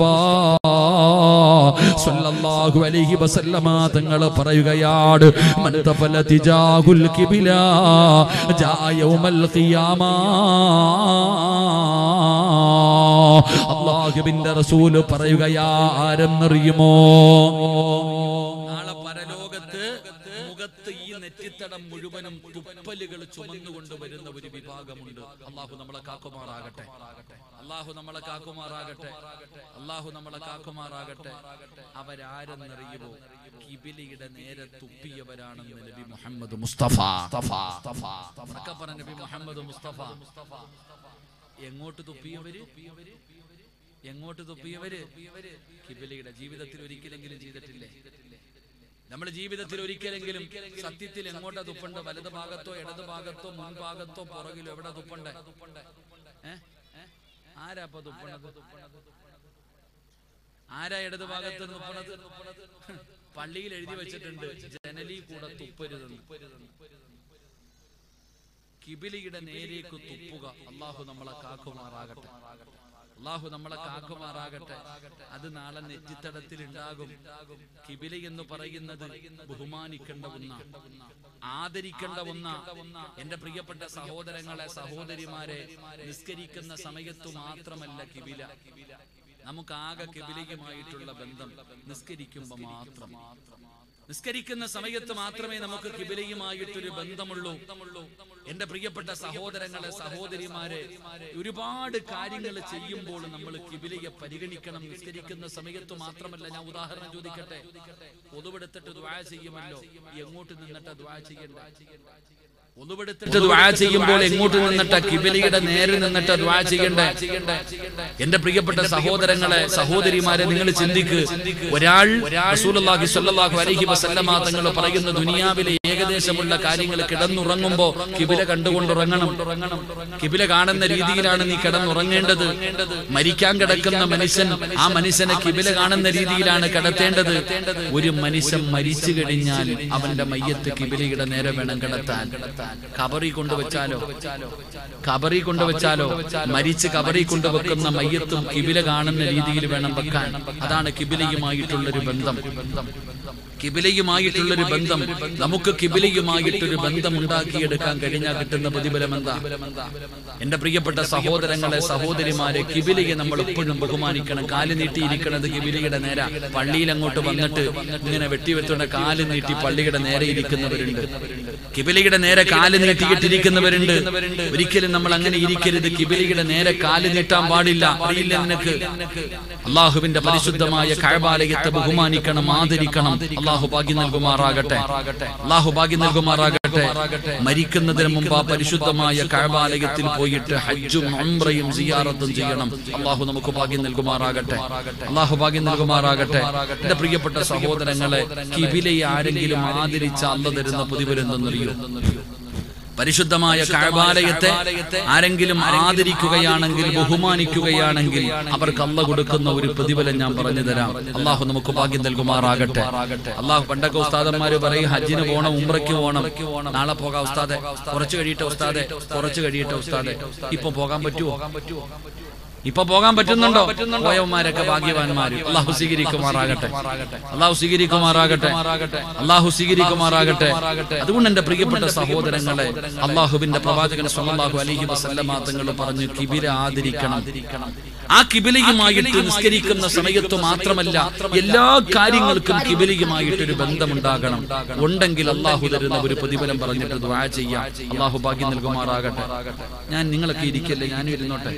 സല്ലല്ലാഹു അലൈഹി വസല്ലമ തങ്ങൾ പറയുകയാണ് മൻ തഫല തിജാഹുൽ കിബില ജാ യൗമൽ ഖിയാമ അള്ളാഹുവിന്റെ റസൂല് പറയുകയാ ആരെന്നറിയുമോ നാളെ പരലോകത്ത് മുഖത്ത് ഈ നെറ്റിത്തടം മുഴുവനും തുപ്പലുകൾ ചുമന്നുകൊണ്ട് വരുന്ന ഒരു വിഭാഗമുണ്ട് അള്ളാഹു നമ്മളെ കാക്കുമാറാകട്ടെ അള്ളാഹു നമ്മളെ കാക്കുമാറാകട്ടെ അള്ളാഹു നമ്മളെ കാക്കുമാറാകട്ടെ അവരാരെന്നറിയുമോ കിബിലിയുടെ നേരെ തുപ്പിയവരാണെന്ന് നബി മുഹമ്മദ് മുസ്തഫ ഉറക്കെ പറഞ്ഞ നബി മുഹമ്മദ് മുസ്തഫ എങ്ങോട്ട് തുപ്പിയവര് എങ്ങോട്ട് തുപ്പിയവര് കിബിലിയുടെ ജീവിതത്തിൽ ഒരിക്കലെങ്കിലും ചെയ്തിട്ടില്ലേ നമ്മുടെ ജീവിതത്തിൽ ഒരിക്കലെങ്കിലും സത്യത്തിൽ എങ്ങോട്ടാ തുപ്പണ്ട വലത് ഭാഗത്തോ ഇടത് ഭാഗത്തോ മുൻഭാഗത്തോ പുറകിലോ എവിടെ തുപ്പണ്ടേ ഏ? ആരാ അപ്പൊ തുപ്പണത് ആരാ ഇടത് ഭാഗത്ത് തുപ്പണത് പള്ളിയിൽ എഴുതി വെച്ചിട്ടുണ്ട് ജനലി കൂടെ തുപ്പരുതെന്ന് കിബിലിയുടെ നേരേക്ക് തുപ്പുക അള്ളാഹു നമ്മളെ കാക്കുമാറാകട്ടെ അള്ളാഹു നമ്മളെ കാക്കുമാറാകട്ടെ അത് നാളെ നെറ്റിത്തടത്തിൽ ഉണ്ടാകും കിബിലി എന്ന് പറയുന്നത് ബഹുമാനിക്കേണ്ട ഒന്ന ആദരിക്കേണ്ട ഒന്ന എന്റെ പ്രിയപ്പെട്ട സഹോദരങ്ങളെ സഹോദരിമാരെ നിസ്കരിക്കുന്ന സമയത്തു മാത്രമല്ല കിബില നമുക്കാകെ കിബിലയുമായിട്ടുള്ള ബന്ധം നിസ്കരിക്കുമ്പോ മാത്രം നിസ്കരിക്കുന്ന സമയത്ത് മാത്രമേ നമുക്ക് കിബിലയുമായിട്ടൊരു ബന്ധമുള്ളൂ എന്റെ പ്രിയപ്പെട്ട സഹോദരങ്ങളെ സഹോദരിമാരെ ഒരുപാട് കാര്യങ്ങൾ ചെയ്യുമ്പോൾ നമ്മൾ കിബിലയെ പരിഗണിക്കണം നിസ്കരിക്കുന്ന സമയത്ത് മാത്രമല്ല ഞാൻ ഉദാഹരണം ചോദിക്കട്ടെ പൊതുവെടുത്തിട്ട് ദ്വാ ചെയ്യുമല്ലോ എങ്ങോട്ട് നിന്നിട്ട് ദ്വാ ചെയ്യണ്ട ഒന്നുപെടുത്തിട്ട് ദ്വാ ചെയ്യുമ്പോൾ എങ്ങോട്ട് നിന്നിട്ട് കിബിലിയുടെ നേരെ നിന്നിട്ട് ദ്വാ ചെയ്യണ്ടേ എന്റെ പ്രിയപ്പെട്ട സഹോദരങ്ങളെ സഹോദരിമാരെ നിങ്ങൾ ചിന്തിക്ക് ഒരാൾ റസൂലുള്ളാഹി സ്വല്ലല്ലാഹു അലൈഹി വസല്ലമ തങ്ങൾ പറയുന്ന ദുനിയാവിലെ ഏകദേശമുള്ള കാര്യങ്ങൾ കിടന്നുറങ്ങുമ്പോ കിബില കണ്ടുകൊണ്ടുറങ്ങണം കിബില കാണുന്ന രീതിയിലാണ് നീ കിടന്നുറങ്ങേണ്ടത് മരിക്കാൻ കിടക്കുന്ന മനുഷ്യൻ ആ മനുഷ്യനെ കിബില കാണുന്ന രീതിയിലാണ് കിടത്തേണ്ടത് ഒരു മനുഷ്യൻ മരിച്ചു കഴിഞ്ഞാൽ അവന്റെ മയ്യത്ത് കിബിലയുടെ നേരെ വേണം കിടത്താൻ കബറി കൊണ്ടുവച്ചാലോ കബറി കൊണ്ടുവച്ചാലോ മരിച്ച് കബറി കൊണ്ടുവെക്കുന്ന മയ്യത്തും കിബില കാണുന്ന രീതിയിൽ വേണം വെക്കാൻ അതാണ് കിബിലയുമായിട്ടുള്ളൊരു ബന്ധം
കിബിലയുമായിട്ടുള്ളൊരു ബന്ധം നമുക്ക് കിബിലയുമായിട്ടൊരു ബന്ധം ഉണ്ടാക്കിയെടുക്കാൻ കഴിഞ്ഞാൽ കിട്ടുന്ന പ്രതിഫലം എന്താ എന്റെ പ്രിയപ്പെട്ട സഹോദരങ്ങളെ സഹോദരിമാരെ കിബിലയെ നമ്മൾ എപ്പോഴും ബഹുമാനിക്കണം കാല് നീട്ടിയിരിക്കണത് കിബിലയുടെ നേരെ പള്ളിയിൽ അങ്ങോട്ട് വന്നിട്ട് ഇങ്ങനെ വെട്ടിവെത്തുന്ന കാല് നീട്ടി പള്ളിയുടെ നേരെ ഇരിക്കുന്നവരുണ്ട് കിബിലയുടെ നേരെ കാല് നീട്ടിയിട്ടിരിക്കുന്നവരുണ്ട് ഒരിക്കലും നമ്മൾ അങ്ങനെ ഇരിക്കരുത് കിബിലയുടെ നേരെ കാല് നീട്ടാൻ പാടില്ല അറിയില്ല നിനക്ക് അള്ളാഹുവിന്റെ പരിശുദ്ധമായ കഴബാലയത്തെ ബഹുമാനിക്കണം ആദരിക്കണം അള്ളാഹു ഭാഗ്യം നൽകുമാറാകട്ടെ അള്ളാഹു ഭാഗ്യം നൽകുമാറാകട്ടെ മരിക്കുന്നതിന് മുമ്പ് ആ പരിശുദ്ധമായ കഴബാലയത്തിൽ പോയിട്ട് ഹജ്ജും ഉംറയും സിയാറത്തും ചെയ്യണം അള്ളാഹു നമുക്ക് ഭാഗ്യം നൽകുമാറാകട്ടെ അള്ളാഹു ഭാഗ്യം നൽകുമാറാകട്ടെ എന്റെ പ്രിയപ്പെട്ട സഹോദരങ്ങളെ കിബിലയെ ആരെങ്കിലും ആദരിച്ച അല്ല തരുന്ന പ്രതിഫലം പരിശുദ്ധമായ കഴബാലയത്തെ ആരെങ്കിലും ആദരിക്കുകയാണെങ്കിൽ ബഹുമാനിക്കുകയാണെങ്കിൽ അവർക്ക് അല്ല കൊടുക്കുന്ന ഒരു പ്രതിഫലം ഞാൻ പറഞ്ഞു തരാം അള്ളാഹു നമുക്ക് ഭാഗ്യം നൽകുമാറാകട്ടെ അള്ളാഹു പണ്ടൊക്കെ ഉസ്താദന്മാര് പറയും ഹജ്ജിന് പോണം ഉംറയ്ക്ക് പോണം നാളെ പോകാം ഉസ്താദെ കുറച്ച് കഴിയട്ടെ ഉസ്താദെ കുറച്ച് കഴിയട്ടെ ഉസ്താദെ ഇപ്പൊ പോകാൻ പറ്റുമോ ഇപ്പൊ പോകാൻ പറ്റുന്നുണ്ടോ പോയവന്മാരൊക്കെ ഭാഗ്യവാന്മാര് അള്ളാഹു സ്വീകരിക്കുമാറാകട്ടെ അള്ളാഹു സ്വീകരിക്കുമാറാകട്ടെ അള്ളാഹു സ്വീകരിക്കുമാറാകട്ടെ അതുകൊണ്ട് എന്റെ പ്രിയപ്പെട്ട സഹോദരങ്ങളെ അള്ളാഹുവിന്റെ പ്രവാചകൻ സ്വല്ലല്ലാഹു അലൈഹി വസല്ലമ തങ്ങൾ പറഞ്ഞു കിബില ആദരിക്കണം ആ കിബിലയുമായിട്ട് നിസ്കരിക്കുന്ന സമയത്ത് മാത്രമല്ല എല്ലാ കാര്യങ്ങൾക്കും കിബിലയുമായിട്ട് ഒരു ബന്ധമുണ്ടാകണം ഉണ്ടെങ്കിൽ അള്ളാഹു തരുന്ന ഒരു പ്രതിഫലം പറഞ്ഞിട്ട് ദ്വാ ചെയ്യാം അള്ളാഹു ഭാഗ്യം നൽകുമാറാകട്ടെ ഞാൻ നിങ്ങളൊക്കെ ഇരിക്കല്ലേ ഞാനും ഇരുന്നോട്ടെ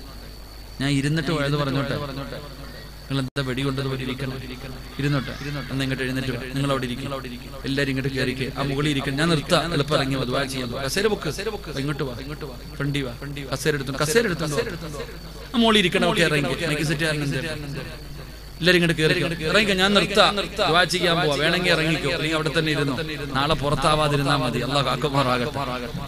ഞാൻ ഇരുന്നിട്ട് വഴുത് പറഞ്ഞോട്ടെ നിങ്ങൾ എന്താ വെടി കൊണ്ടത് പോലെ ഇരിക്കണം ഇരുന്നോട്ടെ എന്നാ ഇങ്ങോട്ട് എഴുന്നേറ്റ് വാ. നിങ്ങൾ അവിടെ ഇരിക്കും എല്ലാരും ഇങ്ങോട്ട് കയറിക്ക് ആ മുകളിൽ ഇരിക്കണം ഞാൻ നിർത്താം എളുപ്പം ഇറങ്ങി അതുവാ ചെയ്യാൻ പോ. കസേര ബുക്ക് ഇങ്ങോട്ട് വാ ഇങ്ങോട്ട് വാ ഫ്രണ്ടി വാ കസേര എടുത്തു കസേര എടുത്തുണ്ടോ ആ മുകളിൽ ഇരിക്കണം ഒക്കെ ഇറങ്ങി എനിക്ക് സെറ്റ് ചെയ്യാറുണ്ട് എല്ലാരും ഇങ്ങോട്ട് കയറി ഇറങ്ങിക്കോ ഞാൻ നിർത്താം ദുആ ചെയ്യാൻ പോവാ വേണമെങ്കിൽ ഇറങ്ങിക്കോ അല്ലെങ്കിൽ അവിടെ തന്നെ ഇരുന്നോ നാളെ പുറത്താവാതിരുന്നാ മതി അള്ളാഹ് കാക്കുമാറാകട്ടെ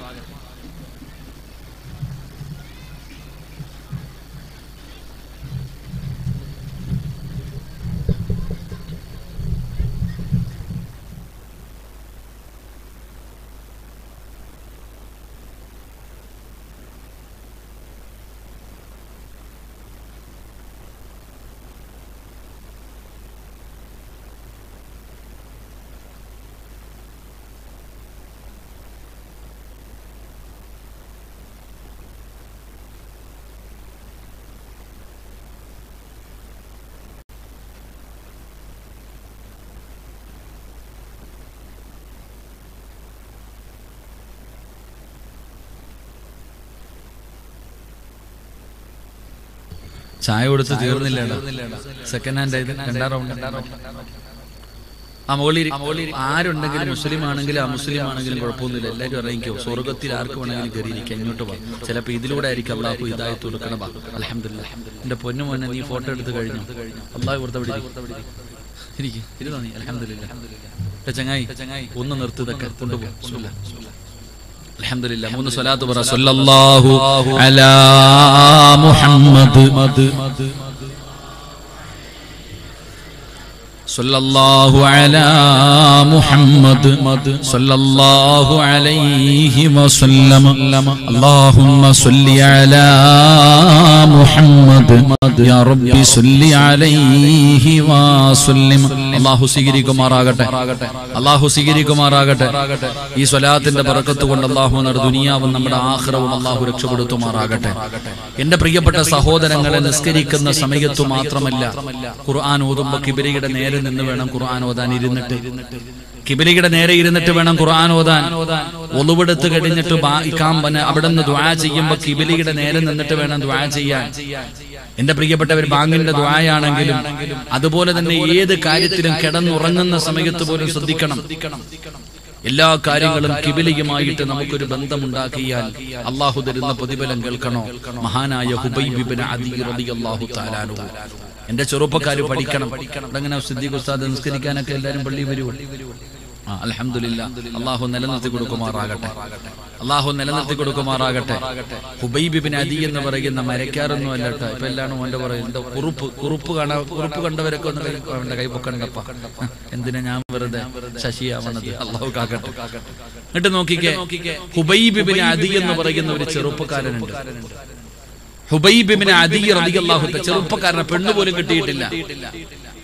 ചായ കൊടുത്ത് തീർന്നില്ല സെക്കൻഡ് ഹാൻഡ് ആയത് രണ്ടാം റൗണ്ട് ആ മോളി ആരുണ്ടെങ്കിലും മുസ്ലിം ആണെങ്കിലും അമുസ്ലിം ആണെങ്കിലും കുഴപ്പമൊന്നുമില്ല എല്ലാവരും ഇറങ്ങിക്കോ സ്വർഗത്തിൽ ആർക്ക് വേണമെങ്കിലും കയറിയിരിക്കാം ഇങ്ങോട്ട് വാ ചിലപ്പോൾ ഇതിലൂടെ ആയിരിക്കും അള്ളാഹു ഇതായിട്ട് കൊടുക്കണം അലഹമില്ല എന്റെ പൊന്നു മോനെ നീ ഫോട്ടോ എടുത്ത് കഴിഞ്ഞു അള്ളാഹു കൊടുത്ത ഇവിടെ ഇരിക്കും ഇരുന്നോ നീ അലഹമില്ല ചങ്ങായി ചങ്ങായി ഒന്ന് നിർത്തി ഇതൊക്കെ കൊണ്ടുപോകും അൽഹംദുലില്ലാ മൂന്ന് സ്വലാത്ത് പറ സല്ലല്ലാഹു അലാ മുഹമ്മദ് صلى الله على محمد صلى الله عليه وسلم اللهم صل على محمد يا رب صل عليه وسلم അള്ളാഹു സ്വീകരിക്കുമാറാകട്ടെ അള്ളാഹു സ്വീകരിക്കുമാറാകട്ടെ ഈ സ്വലാത്തിന്റെ ബറക്കത്ത് കൊണ്ട് അള്ളാഹു നമ്മുടെ ദുനിയാവും നമ്മുടെ ആഹ്റവും അള്ളാഹു രക്ഷപ്പെടുത്തുമാറാകട്ടെ എന്റെ പ്രിയപ്പെട്ട സഹോദരങ്ങളെ നിസ്കരിക്കുന്ന സമയത്തു മാത്രമല്ല ഖുർആൻ ഓതുമ്പോ കിബിരിയുടെ നേരെ നിന്ന് വേണം ഖുർആൻ ഓതാൻ ഇരുന്നിട്ട് കിബിലിയുടെ നേരെ ഇരുന്നിട്ട് വേണം ഖുർആൻ ഓതാൻ ഒളിവെടുത്ത് കഴിഞ്ഞിട്ട് ബാ- ഇക്കാം പിന്നെ അവിടെ നിന്ന് ദ്വാ ചെയ്യുമ്പോ കിബിലിയുടെ നേരെ നിന്നിട്ട് വേണം ദ്വാ ചെയ്യാൻ എന്റെ പ്രിയപ്പെട്ടവർ ബാങ്കിന്റെ ദ്വായാണെങ്കിലും അതുപോലെ തന്നെ ഏത് കാര്യത്തിലും കിടന്നുറങ്ങുന്ന സമയത്ത് പോലും ശ്രദ്ധിക്കണം എല്ലാ കാര്യങ്ങളും കിബിലിയുമായിട്ട് നമുക്കൊരു ബന്ധമുണ്ടാക്കിയാൽ അള്ളാഹു തരുന്ന പ്രതിഫലം കേൾക്കണോ മഹാനായ ഹുബൈബിബിൻ അദി റളിയല്ലാഹു തആലാനു എന്റെ ചെറുപ്പക്കാര് പഠിക്കണം അങ്ങനെ സിദ്ദീഖ് ഉസ്താദ് നിസ്കരിക്കാനൊക്കെ എല്ലാവരും പള്ളി വരുമോ ആ അൽഹംദുലില്ലാ അള്ളാഹു നിലനിർത്തി കൊടുക്കുമാറാകട്ടെ അള്ളാഹു നിലനിർത്തി കൊടുക്കുമാറാകട്ടെ ഹുബൈബിബിൻ അദി എന്ന് പറയുന്ന മരക്കാരൊന്നും അല്ല കേട്ടോ ഇപ്പൊ എല്ലാം ഓന്റെ പറയുന്നത് കുറുപ്പ് കുറുപ്പ് കാണാ കുറുപ്പ് കണ്ടവരൊക്കെ ഒന്ന് കൈ അവന്റെ കൈ പൊക്കണ്ടപ്പ എന്തിനാ ഞാൻ വെറുതെ ശശിയാവണത് അള്ളാഹു കാക്കട്ടെ എന്നിട്ട് നോക്കിക്കേ ഹുബൈബിബിൻ അദി എന്ന് പറയുന്ന ഒരു ചെറുപ്പക്കാരനുണ്ട് ഹുബൈബിബിൻ അദി റളിയല്ലാഹു തആല ചെറുപ്പക്കാരനെ പെണ്ണുപോലും കിട്ടിയിട്ടില്ല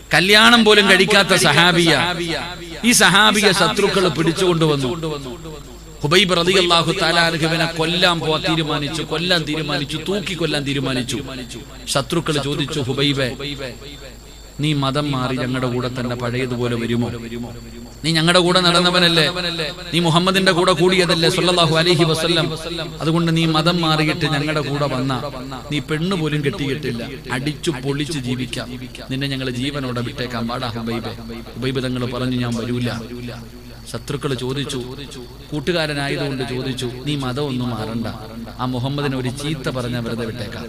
കല്യാണം പോലും കഴിക്കാത്ത സഹാബിയ ഈ സഹാബിയ ശത്രുക്കൾ പിടിച്ചുകൊണ്ടുവന്നു ഹുബൈബ് റളിയല്ലാഹു താലാനുഹുവിനെ കൊല്ലാൻ പോവാൻ തീരുമാനിച്ചു കൊല്ലാൻ തീരുമാനിച്ചു തൂക്കി കൊല്ലാൻ തീരുമാനിച്ചു ശത്രുക്കൾ ചോദിച്ചു ഹുബൈബെ നീ മതം മാറി ഞങ്ങളുടെ കൂടെ തന്നെ പഴയതുപോലെ വരുമോ നീ ഞങ്ങളുടെ കൂടെ നടന്നവനല്ലേ നീ മുഹമ്മദിന്റെ കൂടെ കൂടിയതല്ലേ സല്ലല്ലാഹു അലൈഹി വസല്ലം അതുകൊണ്ട് നീ മതം മാറിയിട്ട് ഞങ്ങളുടെ കൂടെ വന്ന നീ പെണ്ണ് പോലും കെട്ടിയിട്ടില്ല അടിച്ചു പൊളിച്ച് ജീവിക്കാം നിന്നെ ഞങ്ങൾ ജീവനോടെ വിട്ടേക്കാം പാടാ ഹുബൈബെ ഹുബൈബ് തങ്ങൾ പറഞ്ഞു ഞാൻ വരൂല ശത്രുക്കൾ ചോദിച്ചു കൂട്ടുകാരനായതുകൊണ്ട് ചോദിച്ചു നീ മതം ഒന്നും മാറണ്ട ആ മുഹമ്മദിനെ ഒരു ചീത്ത പറഞ്ഞ വെറുതെ വിട്ടേക്കാം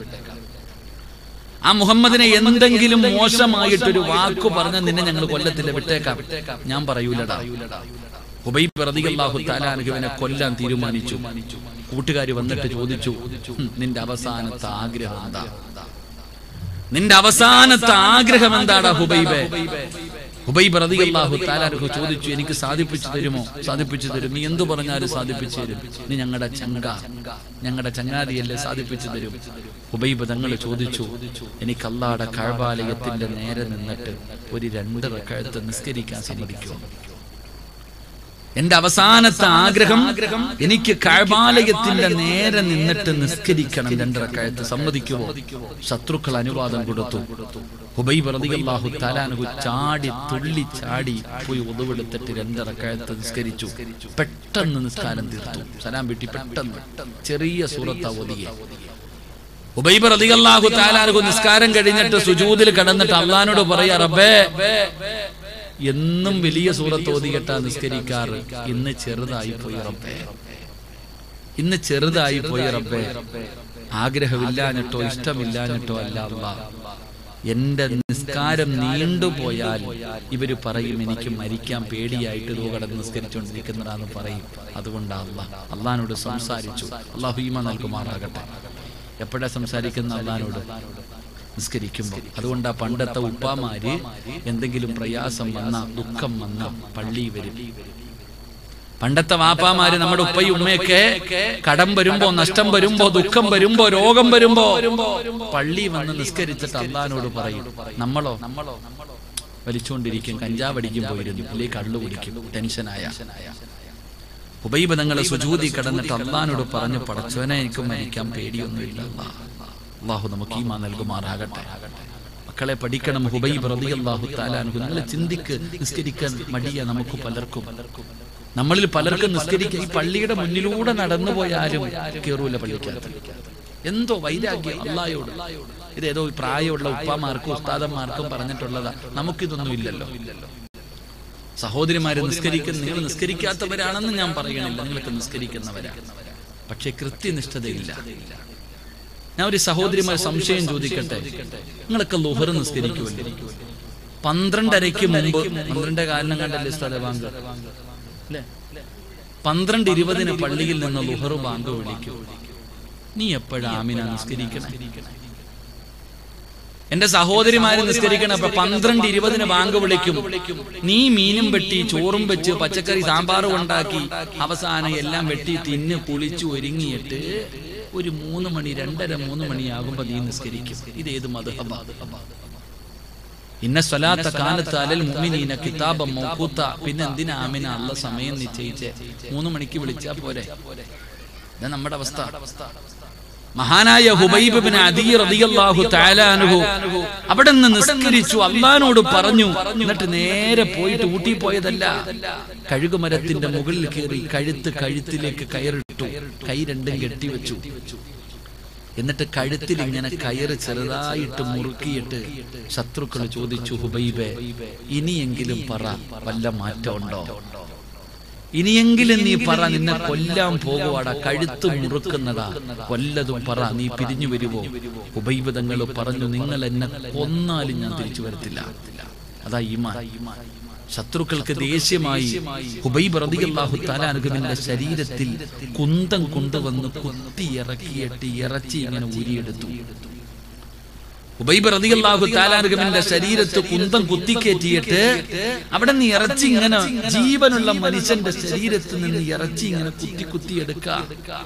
ആ മുഹമ്മദിനെ എന്തെങ്കിലും മോശമായിട്ടൊരു വാക്ക് പറഞ്ഞ നിന്നെ ഞങ്ങൾ കൊല്ലത്തില്ല വിട്ടേക്കാം ഞാൻ പറയൂലടാ ഹുബൈബ് റളിയല്ലാഹു തആല അൻഹുവിനെ കൊല്ലാൻ തീരുമാനിച്ചു കൂട്ടുകാർ വന്നിട്ട് ചോദിച്ചു "ഹും, നിന്റെ അവസാനത്തെ ആഗ്രഹം എന്താ നിന്റെ അവസാനത്തെ ആഗ്രഹം എന്താടാ ഹുബൈബെ ഹുബൈബ് റളിയല്ലാഹു തആല അൻഹു ചോദിച്ചു എനിക്ക് സാധിപ്പിച്ചു തരുമോ സാധിപ്പിച്ചു തരും നീ എന്തു പറഞ്ഞാലും സാധിപ്പിച്ചു തരും നീ ഞങ്ങളുടെ ചങ്ക ഞങ്ങളുടെ ചങ്ങാതിയല്ലേ സാധിപ്പിച്ചു തരും ഹുബൈബ് തങ്ങൾ ചോദിച്ചു എനിക്ക് അല്ലാടെ കഴബാലയത്തിന്റെ നേരെ നിന്നിട്ട് ഒരു രണ്ട് റക്കഴത്ത് നിസ്കരിക്കാൻ സമ്മതിക്കുമോ എന്റെ അവസാനത്തെ ആഗ്രഹം എനിക്ക് കഴബാലയത്തിന്റെ നേരെ നിന്നിട്ട് നിസ്കരിക്കണം രണ്ടരക്കഴത്ത് സമ്മതിക്കുമോ ശത്രുക്കൾ അനുവാദം കൊടുത്തു ഹുബൈബ് റളിയല്ലാഹു തആലാനഹു ചാടി തുള്ളി ചാടി പോയി ഉദവെടുത്തിട്ട് രണ്ടരക്കഴത്ത് നിസ്കരിച്ചു പെട്ടെന്ന് നിസ്കാരം തീർത്തു സലാം വീട്ടി പെട്ടെന്ന് ചെറിയ സൂറത്ത ഒതിയെ ഉബൈബ് റളിയല്ലാഹു തആലാനഹു നിസ്കാരം കഴിഞ്ഞിട്ട് സുജൂദിൽ കിടന്നിട്ട് അള്ളഹാനോട് പറയാ റബ്ബേ എന്നും വലിയ സൂറത്ത് ഓതികെട്ടാ നിസ്കരിക്കാറ് ഇന്ന് ചെറുതായി പോയി റബ്ബേ ഇന്ന് ചെറുതായി പോയി റബ്ബേ ആഗ്രഹമില്ലാഞ്ഞിട്ടോ ഇഷ്ടമില്ലാഞ്ഞിട്ടോ അല്ല അല്ലാ എന്റെ നിസ്കാരം നീണ്ടുപോയാൽ ഇവര് പറയും എനിക്ക് മരിക്കാൻ പേടിയായിട്ട് ഇതോ കടന്ന് നിസ്കരിച്ചുകൊണ്ടിരിക്കുന്നതാന്ന് പറയും അതുകൊണ്ടാ അല്ല അള്ളഹാനോട് സംസാരിച്ചു അള്ളാഹു ഈമ നൽകുമാറാകട്ടെ എപ്പോഴാ സംസാരിക്കുന്ന അള്ളഹാനോട് നിസ്കരിക്കുമ്പോൾ അതുകൊണ്ട് ആ പണ്ടത്തെ ഉപ്പാമാര് എന്തെങ്കിലും പ്രയാസം വന്ന ദുഃഖം വന്ന പള്ളി വരും പണ്ടത്തെ വാപ്പാമാര് നമ്മുടെ ഉപ്പയും ഉമ്മയൊക്കെ കടം വരുമ്പോ നഷ്ടം വരുമ്പോ ദുഃഖം വരുമ്പോ രോഗം വരുമ്പോ പള്ളി വന്ന് നിസ്കരിച്ചിട്ട് അള്ളഹാനോട് പറയും നമ്മളോ വലിച്ചുകൊണ്ടിരിക്കും കഞ്ചാവടിക്കും പോയിരുന്നു അല്ലെങ്കിൽ കള്ളു കുടിക്കും ടെൻഷനായ ഉബൈബ് തങ്ങളെ സുജൂതി കടന്നിട്ട് അള്ളഹാനോട് പറഞ്ഞു പടച്ചവനെ എനിക്ക് മരിക്കാൻ പേടിയൊന്നുമില്ല അല്ലാ. അള്ളാഹു നമുക്ക് ഈമാ നൽകുമാറാകട്ടെ മക്കളെ പഠിക്കണം ഹുബൈബ് റളിയല്ലാഹു തആലാൻഹു നിങ്ങൾ ചിന്തിക്ക് നിസ്കരിക്കാൻ മടിയ നമുക്ക് പലർക്കും നമ്മളിൽ പലർക്കും നിസ്കരിക്കാൻ ഈ പള്ളിയുടെ മുന്നിലൂടെ നടന്നു പോയാലും കേറൂല പള്ളിക്കകത്ത് എന്തോ വൈരാഗ്യം അള്ളായോട് ഇതേതോ പ്രായമുള്ള ഉപ്പാമാർക്കും ഉസ്താദന്മാർക്കും പറഞ്ഞിട്ടുള്ളതാ നമുക്കിതൊന്നും ഇല്ലല്ലോ സഹോദരിമാരെ നിസ്കരിക്കുന്ന നിങ്ങൾ നിസ്കരിക്കാത്തവരാണെന്ന് ഞാൻ പറയണില്ല നിങ്ങൾക്ക് നിസ്കരിക്കുന്നവരാണ് പക്ഷെ കൃത്യനിഷ്ഠതയില്ല ഞാൻ ഒരു സഹോദരിമാർ സംശയം ചോദിക്കട്ടെ നിങ്ങളൊക്കെ ലുഹർ നിസ്കരിക്കുമല്ലോ പന്ത്രണ്ടരയ്ക്ക് മുമ്പ് പന്ത്രണ്ട് കാലം കണ്ടല്ലേ സ്ഥല ബാങ്ക് അല്ലേ പന്ത്രണ്ട് ഇരുപതിന് പള്ളിയിൽ നിന്ന് ലുഹർ ബാങ്ക് വിളിക്കും നീ എപ്പോഴാ ആമിന നിസ്കരിക്കണേ എന്റെ സഹോദരിമാര് നിസ്കരിക്കണം അപ്പൊ പന്ത്രണ്ട് ഇരുപതിന് ബാങ്ക് വിളിക്കും നീ മീനും വെട്ടി ചോറും വെച്ച് പച്ചക്കറി സാമ്പാറും ഉണ്ടാക്കി അവസാനം എല്ലാം വെട്ടി തിന്ന് കുളിച്ചു ഒരുങ്ങിയിട്ട് ഒരു മൂന്ന് മണി രണ്ടര മൂന്ന് മണിയാകുമ്പോ നീ നിസ്കരിക്കും ഇതേത് മധുഹബ ഇന്ന സ്വലാത്ത കാലത്ത് അലൽ മുഅ്മിനീന കിതാബം മൗഖൂത്ത പിന്നെ എന്തിനാ ആമിന അല്ല സമയം നിശ്ചയിച്ച് മൂന്ന് മണിക്ക് വിളിച്ചാ പോരെ ഇതാ നമ്മുടെ അവസ്ഥ മഹാനായ ഹുബൈബ് ബിൻ അദീ റളിയല്ലാഹു തആല അൻഹു അവിടെ നിന്ന് നിസ്കരിച്ചു അള്ളാനോട് പറഞ്ഞു എന്നിട്ട് നേരെ പോയിട്ട് ഊട്ടി പോയതല്ല കഴുകുമരത്തിന്റെ മുകളിൽ കയറി കഴുത്ത് കഴുത്തിലേക്ക് കയറിട്ടു കൈ രണ്ടും കെട്ടിവെച്ചു എന്നിട്ട് കഴുത്തിൽ ഇങ്ങനെ കയറ് ചെറുതായിട്ട് മുറുക്കിയിട്ട് ശത്രുക്കൾ ചോദിച്ചു ഹുബൈബെ ഇനിയെങ്കിലും പറ വല്ല മാറ്റമുണ്ടോ ഇനിയെങ്കിലും നീ പറ നിന്നെ കൊല്ലാൻ പോകുവാടാ കഴുത്ത് മുറുക്കുന്നതാ കൊല്ലതും പറ നീ പിരിഞ്ഞു വരുവോ ഉപൈബതങ്ങൾ പറഞ്ഞു നിങ്ങൾ എന്നെ കൊന്നാലും ഞാൻ തിരിച്ചു വരത്തില്ല അതാ ഈമാൻ ശത്രുക്കൾക്ക് ദേഷ്യമായി ഹുബൈബ് റളിയല്ലാഹു തആല അനുഗമിന്റെ ശരീരത്തിൽ കുന്തം കൊണ്ടുവന്ന് കുത്തി ഇറക്കിയിട്ട് ഇറച്ചി ഇങ്ങനെ ഊരിയെടുത്തു ഉബൈബ് റളിയല്ലാഹു താലാനുഗമന്റെ ശരീരത്ത് കുന്തം കുത്തിക്കേറ്റിയിട്ട് അവിടെ നിന്ന് ഇറച്ചി ഇങ്ങനെ ജീവനുള്ള മനുഷ്യന്റെ ശരീരത്തിൽ നിന്ന് ഇറച്ചി ഇങ്ങനെ കുത്തി കുത്തി എടുക്ക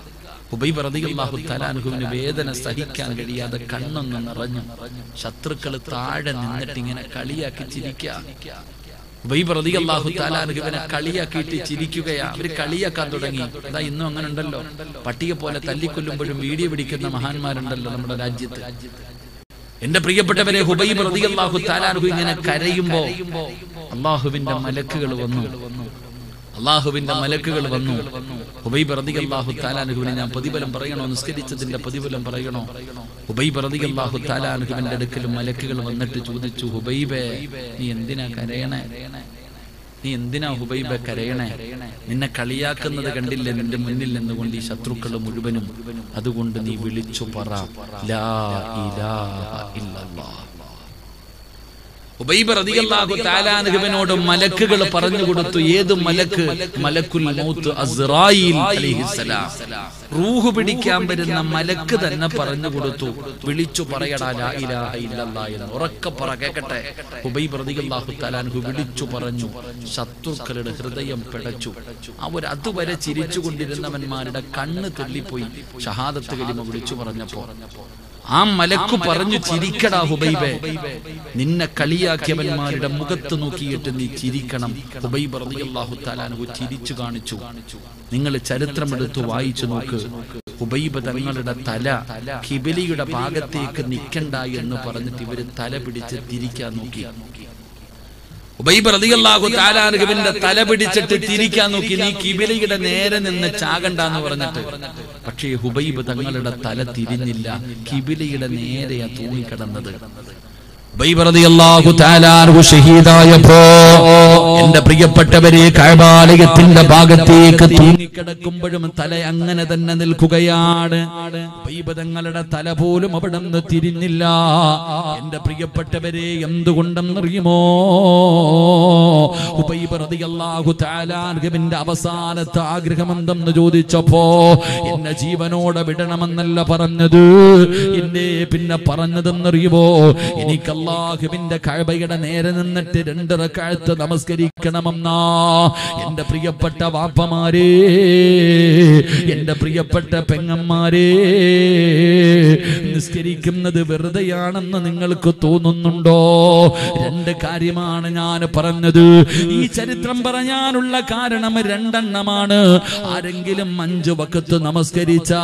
ഹുബൈബ് റളിയല്ലാഹു തലാൻഹുവിന് വേദന സഹിക്കാൻ കഴിയാതെ കണ്ണൊന്ന് നിറഞ്ഞു ശത്രുക്കൾ താഴെ നിന്നിട്ട് ഇങ്ങനെ കളിയാക്കി ചിരിക്കുക ഹുബൈബ് റളിയല്ലാഹു തലാൻഹുവിനെ കളിയാക്കിയിട്ട് ചിരിക്കുകയാ അവര് കളിയാക്കാൻ തുടങ്ങി അതാ ഇന്നും അങ്ങനെ ഉണ്ടല്ലോ പട്ടിയെ പോലെ തല്ലിക്കൊല്ലുമ്പോഴും വീഡിയോ പിടിക്കുന്ന മഹാന്മാരുണ്ടല്ലോ നമ്മുടെ രാജ്യത്ത് എന്റെ പ്രിയപ്പെട്ടവരെ ഹുബൈബ് റളിയല്ലാഹു തആലാഹു ഇങ്ങനെ കരയുമ്പോ അള്ളാഹുവിന്റെ മലക്കുകൾ വന്നു അള്ളാഹുവിന്റെ മലക്കുകൾ വന്നു ഹുബൈബ് റളിയല്ലാഹു തആലാഹുവിനെ ഞാൻ പ്രതിഫലം പറയണോ നിസ്കരിച്ചതിന്റെ പ്രതിഫലം പറയണോ ഹുബൈബ് റളിയല്ലാഹു തആലാഹുവിന്റെ അടുക്കൽ മലക്കുകൾ വന്നിട്ട് ചോദിച്ചു ഹുബൈബേ നീ എന്തിനാ കരയണേ നീ എന്തിനാ ഹുബൈബ കരയണേ നിന്നെ കളിയാക്കുന്നത് കണ്ടില്ലേ നിന്റെ മുന്നിൽ നിന്നുകൊണ്ട് ഈ ശത്രുക്കൾ മുഴുവനും അതുകൊണ്ട് നീ വിളിച്ചു പറ ലാ ഇലാഹ ഇല്ലല്ലാഹ് ഉബൈബ് റളിയല്ലാഹു തആല അൻഹുവിനോട് മലക്കുകൾ പറഞ്ഞു കൊടുത്തു ഏത് മലക്ക് മലക്കുൽ മൗത്ത് അസ്റായീൽ അലൈഹിസ്സലാം റൂഹ് പിടിക്കാൻ വരുന്ന മലക്ക് തന്നെ പറഞ്ഞു കൊടുത്തു വിളിച്ചു പറയടാ ലാ ഇലാഹ ഇല്ലല്ലാഹ് എന്ന് ഉറക്കെ പറ കേക്കട്ടെ ഉബൈബ് റളിയല്ലാഹു തആല അൻഹു വിളിച്ചു പറഞ്ഞു ശത്രുക്കളുടെ ഹൃദയം പിടച്ചു അവർ അതുവരെ ചിരിച്ചു കൊണ്ടിരുന്നവന്മാരുടെ കണ്ണ് തെള്ളിപ്പോയി ഷഹാദത്ത് കലിമ വിളിച്ചു പറഞ്ഞപ്പോ ആ മലക്കു പറഞ്ഞു ചിരിക്കടാ ഹുബൈബെ നിന്നെ കളിയാക്കിയവന്മാരുടെ മുഖത്ത് നോക്കിയിട്ട് നീ ചിരിക്കണം ഹുബൈബ് റളിയല്ലാഹു തആലാഹു ചിരിച്ചു കാണിച്ചു നിങ്ങൾ ചരിത്രമെടുത്ത് വായിച്ചു നോക്ക് ഹുബൈബ് തങ്ങളുടെ തല കിബിലിയുടെ ഭാഗത്തേക്ക് നിൽക്കണ്ട എന്ന് പറഞ്ഞിട്ട് ഇവര് തല പിടിച്ച് തിരിക്കാൻ നോക്കി ഉബൈബ് റളിയല്ലാഹു തആലാഹുവിന്റെ തല പിടിച്ചിട്ട് തിരിക്കാൻ നോക്കി നീ കിബിലയുടെ നേരെ നിന്ന് ചാകണ്ടെന്ന് പറഞ്ഞിട്ട് പക്ഷേ ഹുബൈബ് തങ്ങളുടെ തല തിരിഞ്ഞില്ല കിബിലയുടെ നേരെയാ തൂങ്ങിക്കിടന്നത് ഉബൈബ് റളിയല്ലാഹു തആലാഹു ഷഹീദായപ്പോ എന്റെ പ്രിയപ്പെട്ടവരെ കഅബാലയത്തിന്റെ ഭാഗത്തേക്ക് തൂങ്ങിക്കിടക്കുമ്പോഴും തല അങ്ങനെ തന്നെ നിൽക്കുകയാണ് ഉബൈബ് തങ്ങളുടെ തല പോലും അവിടെ നിന്ന് തിരിഞ്ഞില്ല എന്റെ പ്രിയപ്പെട്ടവരെ എന്തുകൊണ്ടെന്നറിയുമോ ഉബൈബ് റളിയല്ലാഹു തആലാഹുവിന്റെ അവസാനത്തെ ആഗ്രഹം എന്തെന്ന് ചോദിച്ചപ്പോ എന്നെ ജീവനോടെ വിടണമെന്നല്ല പറഞ്ഞത് എന്നെ പിന്നെ പറഞ്ഞതെന്നറിയുമോ എനിക്ക് അള്ളാഹുവിന്റെ കഴബയുടെ നേരെ നിന്നിട്ട് രണ്ട് റക്കാഴത്ത് നമസ്കരിക്കണമെന്നാ എന്റെ പ്രിയപ്പെട്ട വാപ്പമാരേ എന്റെ പ്രിയപ്പെട്ട പെങ്ങന്മാരേ നിസ്കരിക്കുന്നത് വെറുതെയാണെന്ന് നിങ്ങൾക്ക് തോന്നുന്നുണ്ടോ രണ്ട് കാര്യമാണ് ഞാൻ പറഞ്ഞത് ഈ ചരിത്രം പറയാനുള്ള കാരണം രണ്ടെണ്ണമാണ് ആരെങ്കിലും അഞ്ചു വക്കത്ത് നമസ്കരിച്ചാൽ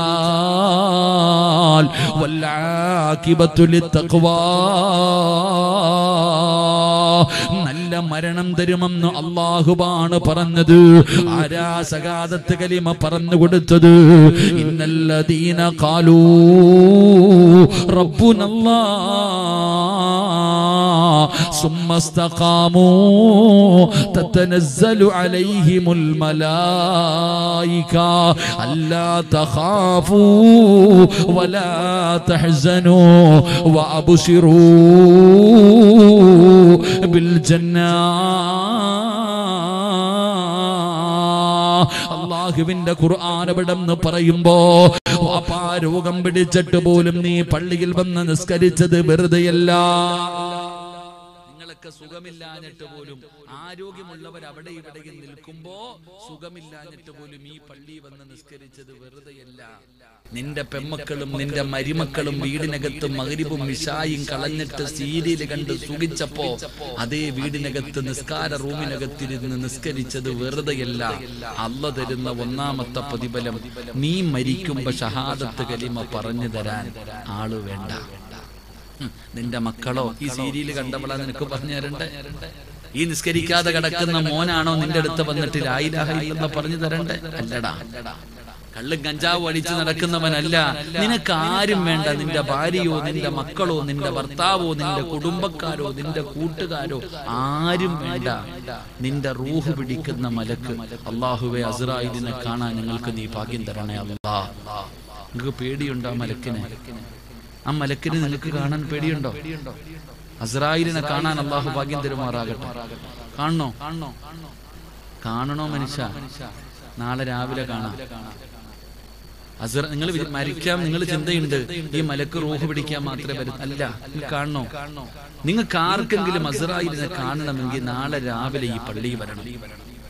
വല്ലാക്കിബത്തുലി തഖ്വാ നല്ല മരണം തരുമെന്ന് അള്ളാഹുബാണ് പറഞ്ഞത് ആരാ സകാദത്ത് കലിമ പറഞ്ഞു കൊടുത്തത് ഇന്നല്ലദീന കാലൂ റബ്ബുനല്ലാ ثم استقاموا تتنزل عليهم الملائكة ألا تخافوا ولا تحزنوا وأبشروا بالجنة അള്ളാഹുവിന്റെ ഖുർആൻ എവിടെന്ന് പറയുമ്പോ വാപ്പാ രോഗം പിടിച്ചിട്ട് പോലും നീ പള്ളിയിൽ വന്ന് നിസ്കരിച്ചത് വെറുതെയല്ല നിങ്ങളൊക്കെ സുഖമില്ലാഞ്ഞിട്ട് പോലും ആരോഗ്യമുള്ളവർ അവിടെ ഇവിടെയും നിൽക്കുമ്പോ സുഖമില്ലാഞ്ഞിട്ട് പോലും ഈ പള്ളി വന്ന് നിസ്കരിച്ചത് വെറുതെയല്ല നിന്റെ പെമ്മക്കളും നിന്റെ മരുമക്കളും വീടിനകത്ത് മകരിവും മിഷായും കളഞ്ഞിട്ട് സീരിയൽ കണ്ട് സുഖിച്ചപ്പോ അതേ വീടിനകത്ത് നിസ്കാര റൂമിനകത്തിരുന്ന് നിസ്കരിച്ചത് വെറുതെയല്ല അല്ല തരുന്ന ഒന്നാമത്തെ പ്രതിഫലം നീ മരിക്കുമ്പോ ഷഹാദത്ത് കലിമ പറഞ്ഞു തരാൻ ആള് വേണ്ട ഉം, നിന്റെ മക്കളോ ഈ സീരിയൽ കണ്ടപ്പോഴാ നിനക്ക് പറഞ്ഞു തരണ്ടേ ഈ നിസ്കരിക്കാതെ കിടക്കുന്ന മോനാണോ നിന്റെ അടുത്ത് വന്നിട്ട് ലായിലാഹ ഇല്ലെന്ന് പറഞ്ഞു തരണ്ടേ അല്ലടാ കള്ളും കഞ്ചാവും അടിച്ച് നടക്കുന്നവനല്ല നിനക്ക് ആരും വേണ്ട നിന്റെ ഭാര്യയോ നിന്റെ മക്കളോ നിന്റെ ഭർത്താവോ നിന്റെ കുടുംബക്കാരോ നിന്റെ കൂട്ടുകാരോ ആരും വേണ്ട നിന്റെ റൂഹ് പിടിക്കുന്ന മലക്ക് അള്ളാഹുവെ അസ്രായിലിനെ കാണാൻ ഞങ്ങൾക്ക് നീ ഭാഗ്യം തരണേ അല്ലാ നിങ്ങൾക്ക് പേടിയുണ്ടോ ആ മലക്കിനെ ആ മലക്കിനെ നിങ്ങൾക്ക് കാണാൻ പേടിയുണ്ടോ അസ്രായിലിനെ കാണാൻ അള്ളാഹു ഭാഗ്യം തരുമാറാകട്ടെ കാണണോ കാണണോ മനുഷ്യ നാളെ രാവിലെ കാണാം അസർ നിങ്ങൾ മരിക്കാം നിങ്ങൾ ചിന്തയുണ്ട് ഈ മലക്ക് റൂഹ് പിടിക്കാൻ മാത്രമേ വരും അല്ല നിങ്ങൾ കാണണോ നിങ്ങൾക്ക് ആർക്കെങ്കിലും അസറായിലിനെ കാണണമെങ്കിൽ നാളെ രാവിലെ ഈ പള്ളിയിൽ വരണം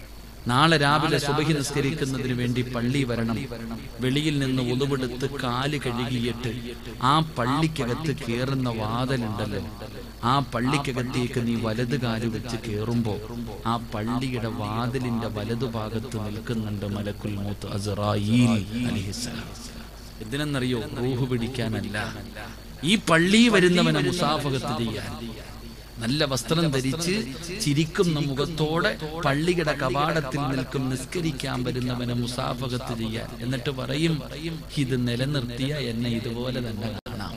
നാളെ രാവിലെ സുബഹി നിസ്കരിക്കുന്നതിന് വേണ്ടി പള്ളി വരണം വെളിയിൽ നിന്ന് ഉതുവെടുത്ത് കാല് കഴുകിയിട്ട് ആ പള്ളിക്കകത്ത് കയറുന്ന വാതിലുണ്ടല്ലോ ആ പള്ളിക്കകത്തേക്ക് നീ വലത് കാല് വെച്ച് കയറുമ്പോ ആ പള്ളിയുടെ വാതിലിന്റെ വലതുഭാഗത്ത് നിൽക്കുന്നുണ്ട് മലക്കുൽ മൂത്ത് അസറായീൽ അലിഹിസ്സലാം എന്തിനെന്നറിയോ റൂഹ് പിടിക്കാനല്ല ഈ പള്ളി വരുന്നവനെ മുസാഫകത്ത് ചെയ്യാൻ നല്ല വസ്ത്രം ധരിച്ച് ചിരിക്കുന്ന മുഖത്തോടെ പള്ളിയുടെ കവാടത്തിൽ നിൽക്കും നിസ്കരിക്കാൻ വരുന്നവനെ മുസാഫകത്ത് ചെയ്യാൻ എന്നിട്ട് പറയും ഇത് നിലനിർത്തിയ എന്നെ ഇതുപോലെ തന്നെ കാണാം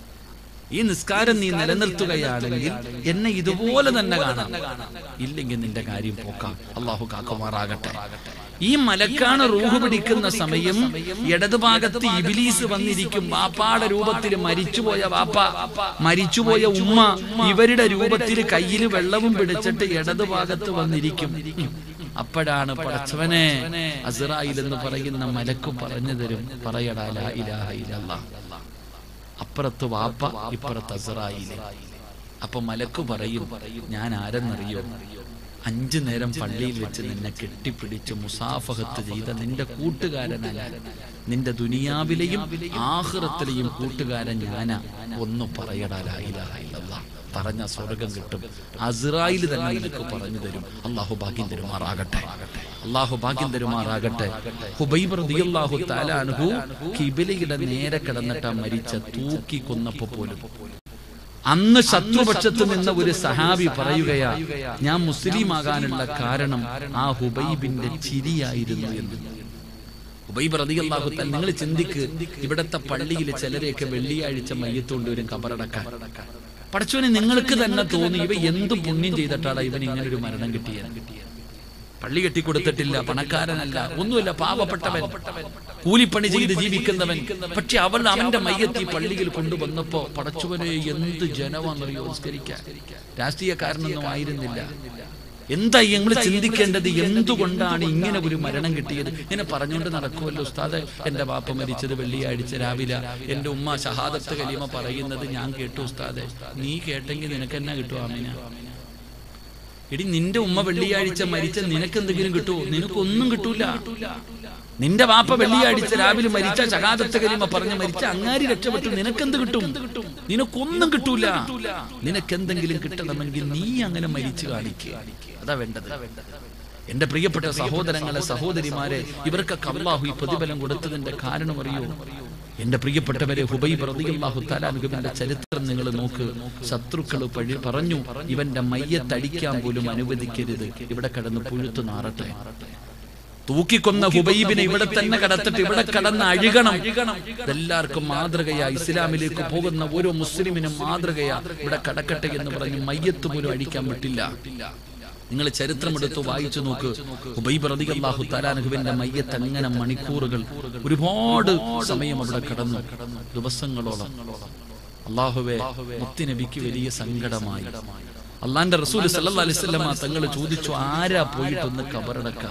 ഈ നിസ്കാരം നീ നിലനിർത്തുകയാണെങ്കിൽ എന്നെ ഇതുപോലെ തന്നെ കാണാം ഇല്ലെങ്കിൽ നിന്റെ കാര്യം പോക്കാം അള്ളാഹു കാക്കുമാറാകട്ടെ ഈ മലക്കാണ് റൂഹ് പിടിക്കുന്ന സമയം ഇടതുഭാഗത്ത് ഇബിലീസ് വന്നിരിക്കും വാപ്പാടെ രൂപത്തിൽ മരിച്ചുപോയ വാപ്പ മരിച്ചുപോയ ഉമ്മ ഇവരുടെ രൂപത്തിൽ കയ്യിൽ വെള്ളവും പിടിച്ചിട്ട് ഇടതുഭാഗത്ത് വന്നിരിക്കും അപ്പോഴാണ് പടച്ചവനെ അസറായിൽ എന്ന് പറയുന്ന മലക്ക് പറഞ്ഞു തരും പറയടാ ലാ ഇലാഹ ഇല്ലല്ലാഹ് അപ്പുറത്ത് വാപ്പ ഇപ്പുറത്ത് അസറായില് അപ്പൊ മലക്ക് പറയും ഞാൻ ആരെന്നറിയോ അഞ്ചു നേരം പള്ളിയിൽ വെച്ച് നിന്നെ കെട്ടിപ്പിടിച്ച് മുസാഫഹത്ത് ചെയ്ത നിന്റെ കൂട്ടുകാരനല്ല നിന്റെ ദുനിയാവിലെയും ആഹ്റത്തിലെയും കൂട്ടുകാരൻ ഞാനാ ഒന്ന് പറയടാ ലാ ഇലാഹ ഇല്ലല്ലാഹ് പറഞ്ഞ സ്വർഗം കിട്ടും അസ്രായിൽ തന്നെ നിനക്ക് പറഞ്ഞു തരും അള്ളാഹു ഭാഗ്യം തരുമാറാകട്ടെ അള്ളാഹു ഭാഗ്യം തരുമാറാകട്ടെ ഹുബൈബ് റളിയല്ലാഹു തആല അൻഹു കിബിലയുടെ നേരെ കിടന്നിട്ടാ മരിച്ച തൂക്കി കൊന്നപ്പോ പോലും അന്ന് ശത്രുപക്ഷത്ത് നിന്ന ഒരു സഹാബി പറയുകയാ ഞാൻ മുസ്ലിം ആകാനുള്ള കാരണം ആ ഹുബൈബിന്റെ ചിരിയായിരുന്നു എന്ന് ഉബൈബ് റളിയല്ലാഹു തആല നിങ്ങൾ ചിന്തിക്ക് ഇവിടത്തെ പള്ളിയിൽ ചിലരെയൊക്കെ വെള്ളിയാഴ്ച മയ്യത്തോണ്ട് വരും കബറടക്കാൻ പടച്ചോനെ നിങ്ങൾക്ക് തന്നെ തോന്നി ഇവ എന്ത് പുണ്യം ചെയ്തിട്ടാണ് ഇവൻ ഇങ്ങനെ ഒരു മരണം കിട്ടിയത് പള്ളി കെട്ടിക്കൊടുത്തിട്ടില്ല പണക്കാരനല്ല ഒന്നുമില്ല പാവപ്പെട്ടവൻ കൂലിപ്പണി ചെയ്ത് ജീവിക്കുന്നവൻ പക്ഷെ അവൾ അവന്റെ മയ്യത്തി പള്ളിയിൽ കൊണ്ടുവന്നപ്പോ പടച്ചവനെ എന്ത് ജനമാണെന്നറിയോ സംസ്കരിക്കാൻ രാഷ്ട്രീയക്കാരനൊന്നും ആയിരുന്നില്ല എന്താ ഞങ്ങൾ ചിന്തിക്കേണ്ടത് എന്തുകൊണ്ടാണ് ഇങ്ങനെ ഒരു മരണം കിട്ടിയത് ഇങ്ങനെ പറഞ്ഞുകൊണ്ട് നടക്കുമല്ലോ ഉസ്താദ് എന്റെ ബാപ്പ മരിച്ചത് വെള്ളിയാഴ്ച രാവിലെ എന്റെ ഉമ്മ ഷഹാദത്ത് കലിമ പറയുന്നത് ഞാൻ കേട്ടു ഉസ്താദെ നീ കേട്ടെങ്കിൽ നിനക്ക് എന്നാ കിട്ടും ആമീന എടി നിന്റെ ഉമ്മ വെള്ളിയാഴ്ച മരിച്ച നിനക്ക് എന്തെങ്കിലും കിട്ടുമോ നിനക്കൊന്നും കിട്ടൂല നിന്റെ വാപ്പ വെള്ളിയാഴ്ച രാവിലെ മരിച്ച ചകാദത്ത് കലിമ പറഞ്ഞ് മരിച്ച അങ്ങാരി രക്ഷപ്പെട്ടു നിനക്കെന്ത് കിട്ടും നിനക്കൊന്നും കിട്ടൂല നിനക്കെന്തെങ്കിലും കിട്ടണമെങ്കിൽ നീ അങ്ങനെ മരിച്ചു കാണിക്കുക അതാ വേണ്ടത് എന്റെ പ്രിയപ്പെട്ട സഹോദരങ്ങളെ സഹോദരിമാരെ ഇവർക്കൊക്കെ അള്ളാഹു ഈ പ്രതിഫലം കൊടുത്തതിന്റെ കാരണം അറിയോ എന്റെ പ്രിയപ്പെട്ടവരെ ഹുബൈബ് റളിയല്ലാഹു തആലാനുവിന്റെ ചരിത്രം നിങ്ങൾ നോക്ക് ശത്രുക്കൾ പഴി പറഞ്ഞു ഇവന്റെ മയ്യത്തടിക്കാൻ പോലും അനുവദിക്കരുത് ഇവിടെ കിടന്ന് പുഴുത്തു നാറട്ടെ തൂക്കിക്കൊന്ന ഹുബൈബിനെ ഇവിടെ തന്നെ കടത്തിട്ട് ഇവിടെ കടന്ന് അഴുകണം ഇതെല്ലാവർക്കും മാതൃകയാ ഇസ്ലാമിലേക്ക് പോകുന്ന ഓരോ മുസ്ലിമിനും മാതൃകയാ ഇവിടെ കടക്കട്ടെ എന്ന് പറഞ്ഞ് മയ്യത്ത് പോലും അഴിക്കാൻ പറ്റില്ല നിങ്ങൾ ചരിത്രം എടുത്ത് വായിച്ചു നോക്ക് ഹുബൈബ് റളിയല്ലാഹു തആലാനുവിന്റെ മയ്യത്ത് അങ്ങനെ മണിക്കൂറുകൾ ഒരുപാട് സമയം അവിടെ കടന്നു ദിവസങ്ങളോളം അള്ളാഹുവെ മുത്തിനബിക്ക് വലിയ സങ്കടമായി അള്ളാന്റെ റസൂൽ സല്ലല്ലാഹു അലൈഹി വസല്ലമ തങ്ങൾ ചോദിച്ചു ആരാ പോയിട്ടൊന്ന് കബറടക്കാം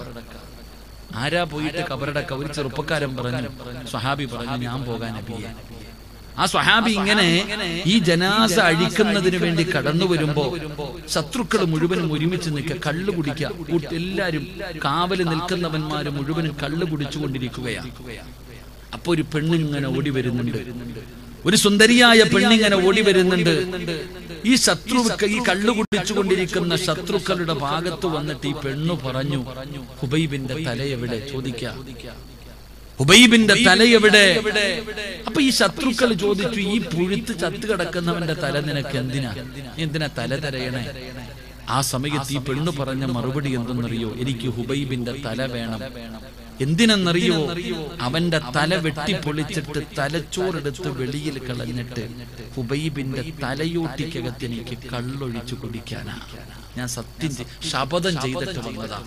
ആരാ പോയിട്ട് കബറടക്ക ഒരു ചെറുപ്പക്കാരൻ പറഞ്ഞു സ്വഹാബി പറഞ്ഞു ഞാൻ പോകാൻ നബിയെ ആ സ്വഹാബി ഇങ്ങനെ ഈ ജനാസ അഴിക്കുന്നതിന് വേണ്ടി കടന്നു വരുമ്പോ ശത്രുക്കൾ മുഴുവനും ഒരുമിച്ച് നിൽക്കുക കള്ളു കുടിക്കുക കൂട്ട് എല്ലാരും കാവല് നിൽക്കുന്നവന്മാര് മുഴുവനും കള്ളു കുടിച്ചുകൊണ്ടിരിക്കുകയാണ് അപ്പൊ ഒരു പെണ്ണിങ്ങനെ ഓടി വരുന്നുണ്ട് ഒരു സുന്ദരിയായ പെണ്ണിങ്ങനെ ഓടി വരുന്നുണ്ട് ഈ ശത്രു ഈ കള്ളു കുടിച്ചുകൊണ്ടിരിക്കുന്ന ശത്രുക്കളുടെ ഭാഗത്ത് വന്നിട്ട് ഈ പെണ്ണു പറഞ്ഞു ഹുബൈബിന്റെ തല എവിടെ ചോദിക്കാം ഹുബൈബിന്റെ തല എവിടെ അപ്പൊ ഈ ശത്രുക്കൾ ചോദിച്ചു ഈ പുഴുത്ത് ചത്തു കിടക്കുന്നവന്റെ തല നിനക്ക് എന്തിനാ നീ എന്തിനാ തല തരയണേ ആ സമയത്ത് ഈ പെണ്ണു പറഞ്ഞ മറുപടി എന്തെന്നറിയോ എനിക്ക് ഹുബൈബിന്റെ തല വേണം എന്തിനെന്നറിയോ അവന്റെ തല വെട്ടിപ്പൊളിച്ചിട്ട് തലച്ചോറെടുത്ത് വെളിയിൽ കളഞ്ഞിട്ട് ഹുബൈബിന്റെ തലയോട്ടിക്കകത്ത് എനിക്ക് കള്ളൊഴിച്ചു കുടിക്കാനാ ഞാൻ സത്യം ചെയ്- ശപഥം ചെയ്തിട്ട് വന്നതാ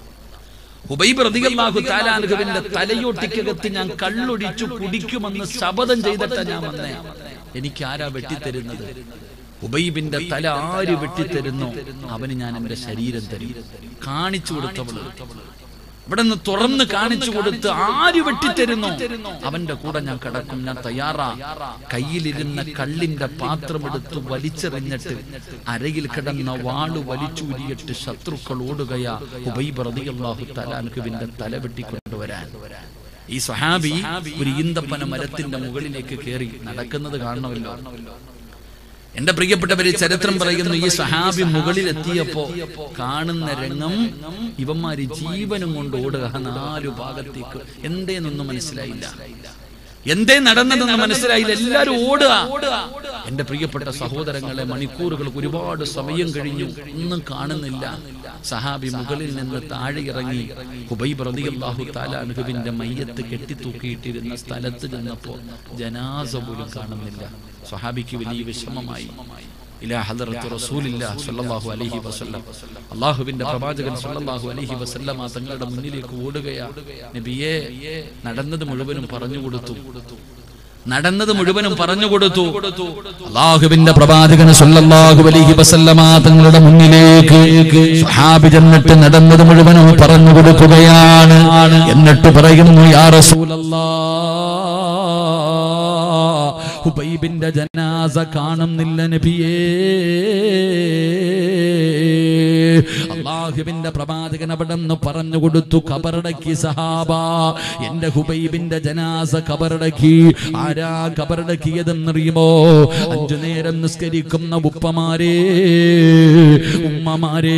ഹുബൈബ് റളിയല്ലാഹു താലാൻഹുവിന്റെ തലയോട്ടിക്കകത്ത് ഞാൻ കള്ളൊഴിച്ചു കുടിക്കുമെന്ന് ശപഥം ചെയ്തിട്ടാ ഞാൻ വന്നേ എനിക്ക് ആരാ വെട്ടിത്തരുന്നത് ഹുബൈബിന്റെ തല ആര് വെട്ടിത്തരുന്നോ അവന് ഞാൻ എന്റെ ശരീരം തരും കാണിച്ചു കൊടുത്തവള് ഇവിടെ നിന്ന് തുറന്ന് കാണിച്ചു കൊടുത്ത് ആര് വെട്ടിത്തരുന്നു അവന്റെ കൂടെ ഞാൻ കിടക്കും ഞാൻ തയ്യാറാ കയ്യിലിരുന്ന കള്ളിന്റെ പാത്രമെടുത്ത് വലിച്ചെറിഞ്ഞിട്ട് അരയിൽ കിടന്ന വാള് വലിച്ചൂരിയിട്ട് ശത്രുക്കൾ ഓടുകയാ ഉബൈബ് റളിയല്ലാഹു തലാൻഹുവിന്റെ തല വെട്ടിക്കൊണ്ടുവരാൻ ഈ സ്വഹാബി ഒരു ഈന്തപ്പന മരത്തിന്റെ മുകളിലേക്ക് കയറി നടക്കുന്നത് കാണണമല്ലോ എന്റെ പ്രിയപ്പെട്ടവര് ചരിത്രം പറയുന്നു ഈ സഹാബി മുകളിൽ എത്തിയപ്പോ കാണുന്ന രംഗം ഇവന്മാര് ജീവനും കൊണ്ട് ഓടുക നാലു ഭാഗത്തേക്ക് എന്തേന്നൊന്നും മനസ്സിലായില്ല എന്തേ നടന്നതെന്ന് മനസ്സിലായില്ല എല്ലാരും ഓടുക എന്റെ പ്രിയപ്പെട്ട സഹോദരങ്ങളെ മണിക്കൂറുകൾക്ക് ഒരുപാട് സമയം കഴിഞ്ഞു ഒന്നും കാണുന്നില്ല സഹാബി മുകളിൽ നിന്ന് താഴെ ഇറങ്ങി ഹുബൈബ് റളിയല്ലാഹു താലാൻഹുവിന്റെ മയ്യത്ത് കെട്ടിത്തൂക്കിയിട്ടിരുന്ന സ്ഥലത്ത് ചെന്നപ്പോ ജനാസ പോലും കാണുന്നില്ല സഹാബിക്ക് വലിയ വിഷമമായി ഇലാ ഹദറത്ത് റസൂലില്ല സല്ലല്ലാഹു അലൈഹി വസല്ലം അള്ളാഹുവിന്റെ പ്രവാചകൻ സല്ലല്ലാഹു അലൈഹി വസല്ലമ തങ്ങളുടെ മുന്നിലേക്ക് ഓടുകയാ നബിയെ നടന്നത് മുഴുവനും പറഞ്ഞു കൊടുത്തു നടന്നത് മുഴുവനും പറഞ്ഞു കൊടുത്തു
അള്ളാഹുവിന്റെ പ്രവാചകൻ സല്ലല്ലാഹു അലൈഹി വസല്ലമ തങ്ങളുടെ മുന്നിലേക്ക് സ്വഹാബി ചെന്നിട്ട് നടന്നത് മുഴുവനും പറഞ്ഞു കൊടുക്കുകയാണ് എന്നിട്ട് പറയുന്നു യാ റസൂലല്ലാ ഹുബൈബിന്റെ ജനാസ കാണുന്നില്ല നബിയേ അള്ളാഹുവിന്റെ പ്രവാചകൻ അവിടെ നിന്ന് പറഞ്ഞു കൊടുത്തു കബറടക്കി സഹാബ എന്റെ ഹുബൈബിന്റെ ജനാസ കബറടക്കി ആരാ കബറടക്കിയതെന്നറിയുമോ അഞ്ചു നേരം നിസ്കരിക്കുന്ന ഉപ്പമാരേ ഉമ്മമാരേ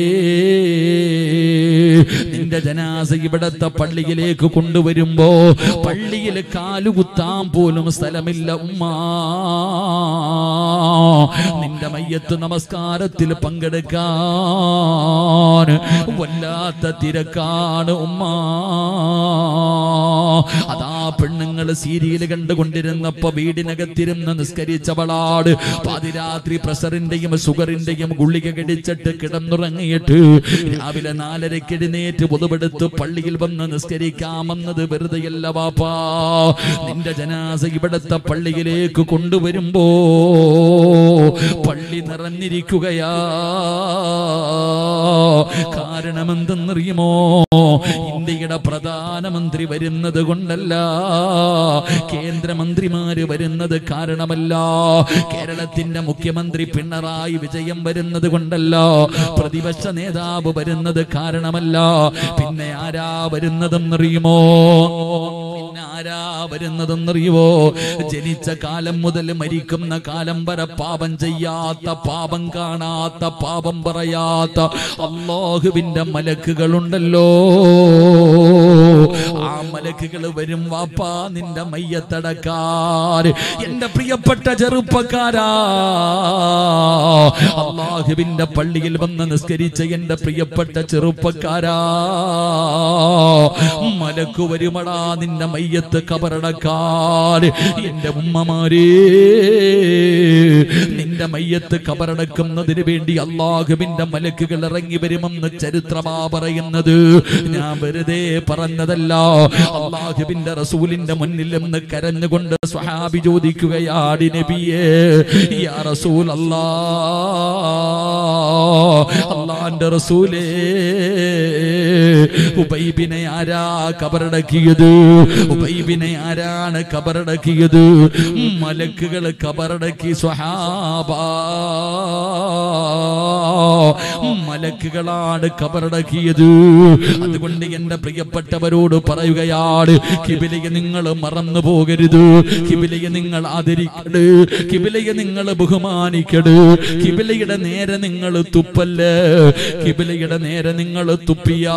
നിന്റെ ജനാസ ഇവിടത്തെ പള്ളിയിലേക്ക് കൊണ്ടുവരുമ്പോ പള്ളിയിൽ കാലുകുത്താൻ പോലും സ്ഥലമില്ല ഉമ്മ നിന്റെ മയ്യത്ത് നമസ്കാരത്തിൽ പങ്കെടുക്കാൻ വല്ലാത്ത തിരക്കാണ് ഉമ്മ അതാ പെണ്ണുങ്ങൾ സീരിയൽ കണ്ടുകൊണ്ടിരുന്നപ്പോ വീടിനകത്തിരുന്ന് നിസ്കരിച്ചവളാട് പാതിരാത്രി പ്രഷറിന്റെയും ഷുഗറിന്റെയും ഗുളിക കടിച്ചിട്ട് കിടന്നുറങ്ങിയിട്ട് രാവിലെ നാലരയ്ക്ക് എഴുന്നേറ്റ് പൊതുപെടുത്ത് പള്ളിയിൽ വന്ന് നിസ്കരിക്കാമെന്നത് വെറുതെയല്ല വാപ്പാ നിന്റെ ജനാസ ഇവിടത്തെ പള്ളിയിലേക്ക് കൊണ്ടുവരുമ്പോ പള്ളി നിറഞ്ഞിരിക്കുകയാ കാരണം എന്തെന്നറിയുമോ ഇന്ത്യയുടെ പ്രധാനമന്ത്രി വരുന്നത് കൊണ്ടല്ല കേന്ദ്രമന്ത്രിമാര് വരുന്നത് കാരണമല്ല കേരളത്തിന്റെ മുഖ്യമന്ത്രി പിണറായി വിജയം വരുന്നത് കൊണ്ടല്ല പ്രതിപക്ഷ നേതാവ് വരുന്നത് കാരണമല്ല പിന്നെ ആരാ വരുന്നതെന്നറിയുമോ പിന്നെ ആരാ വരുന്നതെന്നറിയുമോ ജനിച്ച കാലം മുതൽ മരിക്കുന്ന കാലം വരെ പാപം ചെയ്യാത്ത പാപം കാണാത്ത പാപം പറയാത്ത അള്ളാഹുവിന്റെ മലക്കുകളുണ്ടല്ലോ ആ മലക്കുകൾ വരും വാപ്പാ നിന്റെ മയ്യത്തടക്കാർ എന്റെ പ്രിയപ്പെട്ട ചെറുപ്പക്കാരാ അള്ളാഹുവിന്റെ പള്ളിയിൽ വന്ന് നിസ്കരിച്ച എന്റെ പ്രിയപ്പെട്ട ചെറുപ്പക്കാരാ മലക്കു വരുമടാ നിന്റെ മയ്യത്ത് കബറടക്കാൻ എന്റെ ഉമ്മമാരേ നിന്റെ മയ്യത്ത് കബറടക്കുന്നതിന് വേണ്ടി അള്ളാഹുവിന്റെ മലക്കുകൾ ഇറങ്ങി വരുമെന്ന് ചരിത്രമാ പറയുന്നത് ഞാൻ വെറുതെ പറഞ്ഞതല്ല അള്ളാഹുവിന്റെ റസൂലിന്റെ മുന്നിൽ നിന്ന് കരഞ്ഞുകൊണ്ട് സ്വഹാബി ചോദിക്കുകയാണ് നബിയേ യാ റസൂൽ അല്ലാ അള്ളാന്റെ റസൂലേ ഉബൈബിനെ ആരാ കബറടക്കിയത് ഉബൈബിനെ ആരാണ് കബറടക്കിയത് മലക്കുകൾ കബറടക്കി സ്വഹാബ മലക്കുകളാണ് കബറടക്കിയത് അതുകൊണ്ട് എന്റെ പ്രിയപ്പെട്ടവരോട് പറയുകയാണ് കിബിലയെ നിങ്ങൾ മറന്നു പോകരുത് കിബിലയെ നിങ്ങൾ ആദരിക്കട് കിബിലയെ നിങ്ങൾ ബഹുമാനിക്കട് കിബിലയുടെ നേരെ നിങ്ങൾ തുപ്പല്ല് കിബിലയുടെ നേരെ നിങ്ങൾ തുപ്പിയാ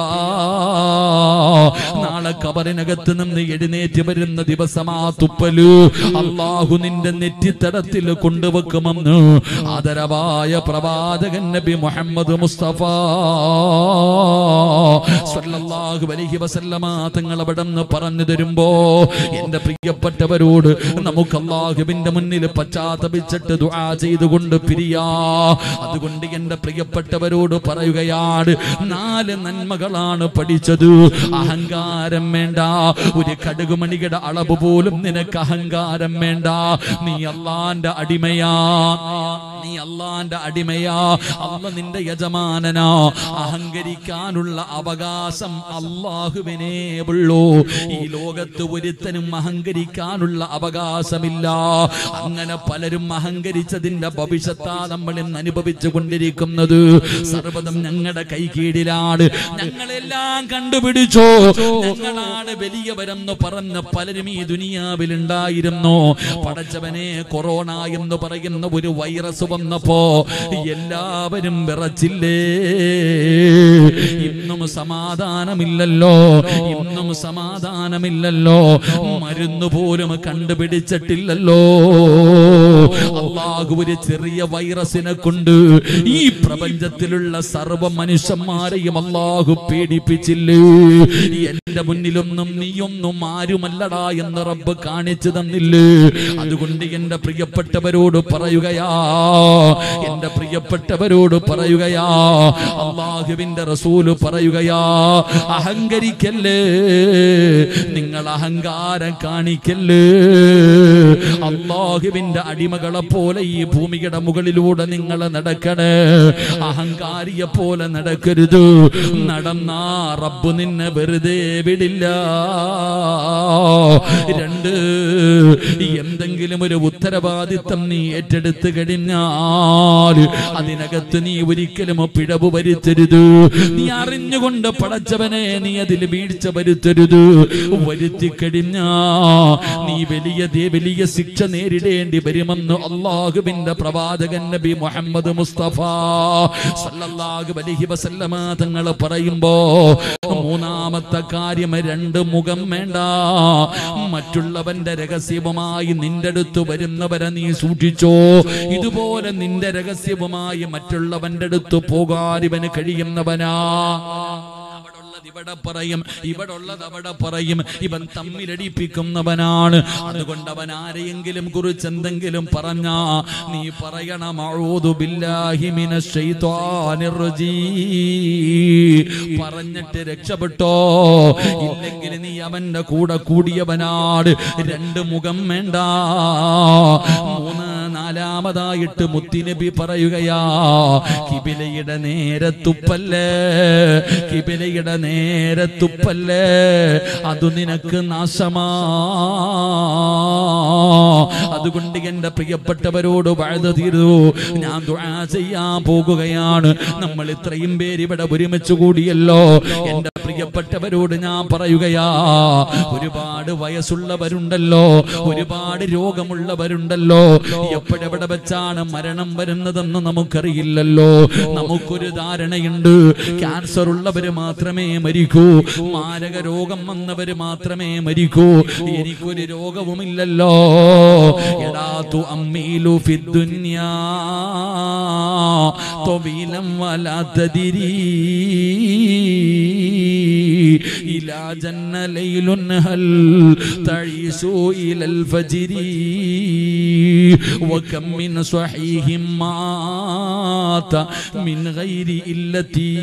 നാളെ കബറിനകത്ത് നിന്ന് എഴുന്നേറ്റ് വരുന്ന ദിവസമാ തുപ്പല് അള്ളാഹു നിന്റെ നെറ്റിത്തടത്തിൽ കൊണ്ടുവെക്കുമെന്ന് ആദരവായ പ്രവാചകൻ നബി മുഹമ്മദ് മുസ്തഫ സല്ലല്ലാഹു അലൈഹി വസല്ലമ തങ്ങൾ അവിടെ നിന്ന് പറഞ്ഞു തരുമ്പോ എന്റെ പ്രിയപ്പെട്ടവരോട് നമുക്ക് അള്ളാഹുവിന്റെ മുന്നിൽ പശ്ചാത്തപിച്ചിട്ട് ദുആ ചെയ്തുകൊണ്ട് പിരിയാ അതുകൊണ്ട് എന്റെ പ്രിയപ്പെട്ടവരോട് പറയുകയാണ് നാല് നന്മകളാണ് പഠിച്ചത് അഹങ്കാരം വേണ്ട ഒരു കടുകുമണിയുടെ അളവ് പോലും നിനക്ക് അഹങ്കാരം വേണ്ട നീ അള്ളാന്റെ അടിമയാ നീ അള്ളാന്റെ അടിമയാ അല്ല നിന്റെ യജമാനനാ അഹങ്കരിക്കാനുള്ള അവകാശം അള്ളാഹുവിനേ ഉള്ളൂ ഈ ലോകത്ത് ഒരുത്തനും അഹങ്കരിക്കാനുള്ള അവകാശമില്ല അങ്ങനെ പലരും അഹങ്കരിച്ചതിന്റെ ഭവിഷ്യത്താ നമ്മൾ ഇന്ന് അനുഭവിച്ചു കൊണ്ടിരിക്കുന്നത് സർവ്വതം ഞങ്ങളുടെ കൈകീഴിലാണ് ഞങ്ങളെല്ലാം കണ്ടുപിടിച്ചോ ഞങ്ങളാണ് വലിയവരെന്ന് പറഞ്ഞ് പലരും ഈ ദുനിയാവിൽ ഉണ്ടായിരുന്നു പടച്ചവനെ കൊറോണ എന്ന് പറയുന്ന ഒരു വൈറസ് വന്നപ്പോ എല്ലാവരും വിറച്ചില്ലേ ഇന്നും സമാധാനമില്ലല്ലോ ഇന്നും സമാധാനമില്ലല്ലോ മരുന്ന് പോലും കണ്ടുപിടിച്ചിട്ടില്ലല്ലോ അള്ളാഹു ഒരു ചെറിയ വൈറസിനെ കൊണ്ട് ഈ പ്രപഞ്ചത്തിലുള്ള സർവ മനുഷ്യന്മാരെയും അള്ളാഹു പീഡിപ്പിച്ചില്ലേ എന്റെ മുന്നിലൊന്നും നീയൊന്നും ആരുമല്ലടാ എന്ന് റബ്ബ് കാണിച്ചു തന്നില്ലേ അതുകൊണ്ട് എന്റെ പ്രിയപ്പെട്ടവരോട് പറയുകയാ എന്റെ പ്രിയപ്പെട്ടവരോട് പറയുകയാ അള്ളാഹുവിന്റെ റസൂല് പറയുകയാ അഹങ്കരിക്കല്ലേ നിങ്ങൾ അഹങ്കാരം കാണിക്കല്ലേ അള്ളാഹുവിന്റെ അടിമകളെ പോലെ ഈ ഭൂമിയുടെ മുകളിലൂടെ നിങ്ങൾ നടക്കണേ അഹങ്കാരിയെ പോലെ നടക്കരുത് നടന്നാ റബ്ബ് നിന്നെ വെറുതെ വിടില്ല രണ്ട് എന്തെങ്കിലും ഒരു ഉത്തരവാദിത്തം നീ ഏറ്റെടുത്ത് കഴിഞ്ഞാൽ അതിനകത്ത് നീ ഒരിക്കലും പിഴവ് വരുത്തരുത് നീ അറിഞ്ഞുകൊണ്ട് പടച്ചവനെ നീ അതിൽ വീഴ്ച വരുത്തരുത് വരുത്തി കഴിഞ്ഞാ നീ വലിയ ദേ- വലിയ ശിക്ഷ നേരിടേണ്ടി വരുമെന്ന് അള്ളാഹുവിന്റെ പ്രവാചകൻ നബി മുഹമ്മദ് മുസ്തഫ സല്ലല്ലാഹു അലൈഹി വസല്ലമ തങ്ങൾ പറയുമ്പോ മൂന്നാമത്തെ കാര്യം രണ്ട് മുഖം വേണ്ട മറ്റുള്ളവന്റെ രഹസ്യവുമായി നിന്റെ അടുത്ത് വരുന്നവരെ നീ സൂക്ഷിച്ചോ ഇതുപോലെ നിന്റെ രഹസ്യവുമായി മറ്റുള്ളവന്റെ അടുത്ത് പോകാൻ ഇവന് കഴിയുന്നവനാ അവിടുള്ളത് ഇവിടെ പറയും ഇവിടെ ഉള്ളത് അവിടെ പറയും ഇവൻ തമ്മിലടിപ്പിക്കുന്നവനാണ് അതുകൊണ്ട് അവൻ ആരെയെങ്കിലും കുറിച്ച് എന്തെങ്കിലും പറഞ്ഞാ നീ പറയണം അഊദു ബില്ലാഹി മിനശ് ശൈത്വാനിർ റജീം. പറഞ്ഞിട്ട് രക്ഷപ്പെട്ടോ ഇല്ലെങ്കിൽ നീ അവന്റെ കൂടെ കൂടിയവനാട് രണ്ട് മുഖം വേണ്ട മൂന്ന് നാലാമതായിട്ട് മുത്തിനബി പറയുകയാ കിബിലയുടെ നേരെ തുപ്പല്ലേ കിബിലയുടെ നേരെ തുപ്പല്ലേ അതു നിനക്ക് നാശമാ അതുകൊണ്ട് എന്റെ പ്രിയപ്പെട്ടവരോട് വാഴ്ത തീരൂ ഞാൻ ദുആ ചെയ്യാൻ പോകുകയാണ് നമ്മൾ ഇത്രയും പേര് ഇവിടെ ഒരുമിച്ച് കൂടിയല്ലോ എന്റെ പ്രിയപ്പെട്ടവരോട് ഞാൻ പറയുകയാ ഒരുപാട് വയസ്സുള്ളവരുണ്ടല്ലോ ഒരുപാട് രോഗമുള്ളവരുണ്ടല്ലോ എപ്പോഴെവിടെ വെച്ചാണ് മരണം വരുന്നതെന്ന് നമുക്കറിയില്ലല്ലോ നമുക്കൊരു ധാരണയുണ്ട് ക്യാൻസർ ഉള്ളവര് മാത്രമേ മരിക്കൂ മാരക രോഗം വന്നവര് മാത്രമേ മരിക്കൂ എനിക്കൊരു രോഗവുമില്ലല്ലോ എടാ തു അമ്മീലു ഫിദ്ദുന്യാ طويلا ولا تدري إلى جن ليل هل تعيش إلى الفجر وكم من صحيح مات من غير إلتي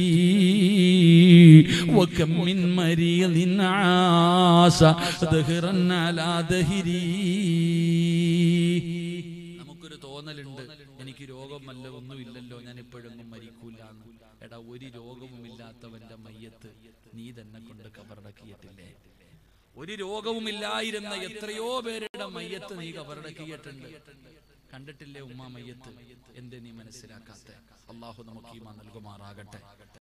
وكم من مريض عاش دهرا على دهري നമുക്കൊരു തോന്നലുണ്ട് എനിക്ക് രോഗമല്ല ഒന്നുമില്ലല്ലോ ഞാൻ ഇപ്പോഴൊന്നും മരിക്കൂല എടാ ഒരു രോഗവുമില്ലാത്തവന്റെ മയ്യത്ത് നീ തന്നെ കൊണ്ട് കബറടക്കിയിട്ടില്ലേ ഒരു രോഗവുമില്ലായിരുന്ന എത്രയോ പേരുടെ മയ്യത്ത് നീ കബറടക്കിയിട്ടുണ്ട് കണ്ടിട്ടില്ലേ ഉമ്മ മയ്യത്ത് എന്തേ നീ മനസ്സിലാക്കാത്ത അള്ളാഹു നമുക്ക് ഈമാ നൽകുമാറാകട്ടെ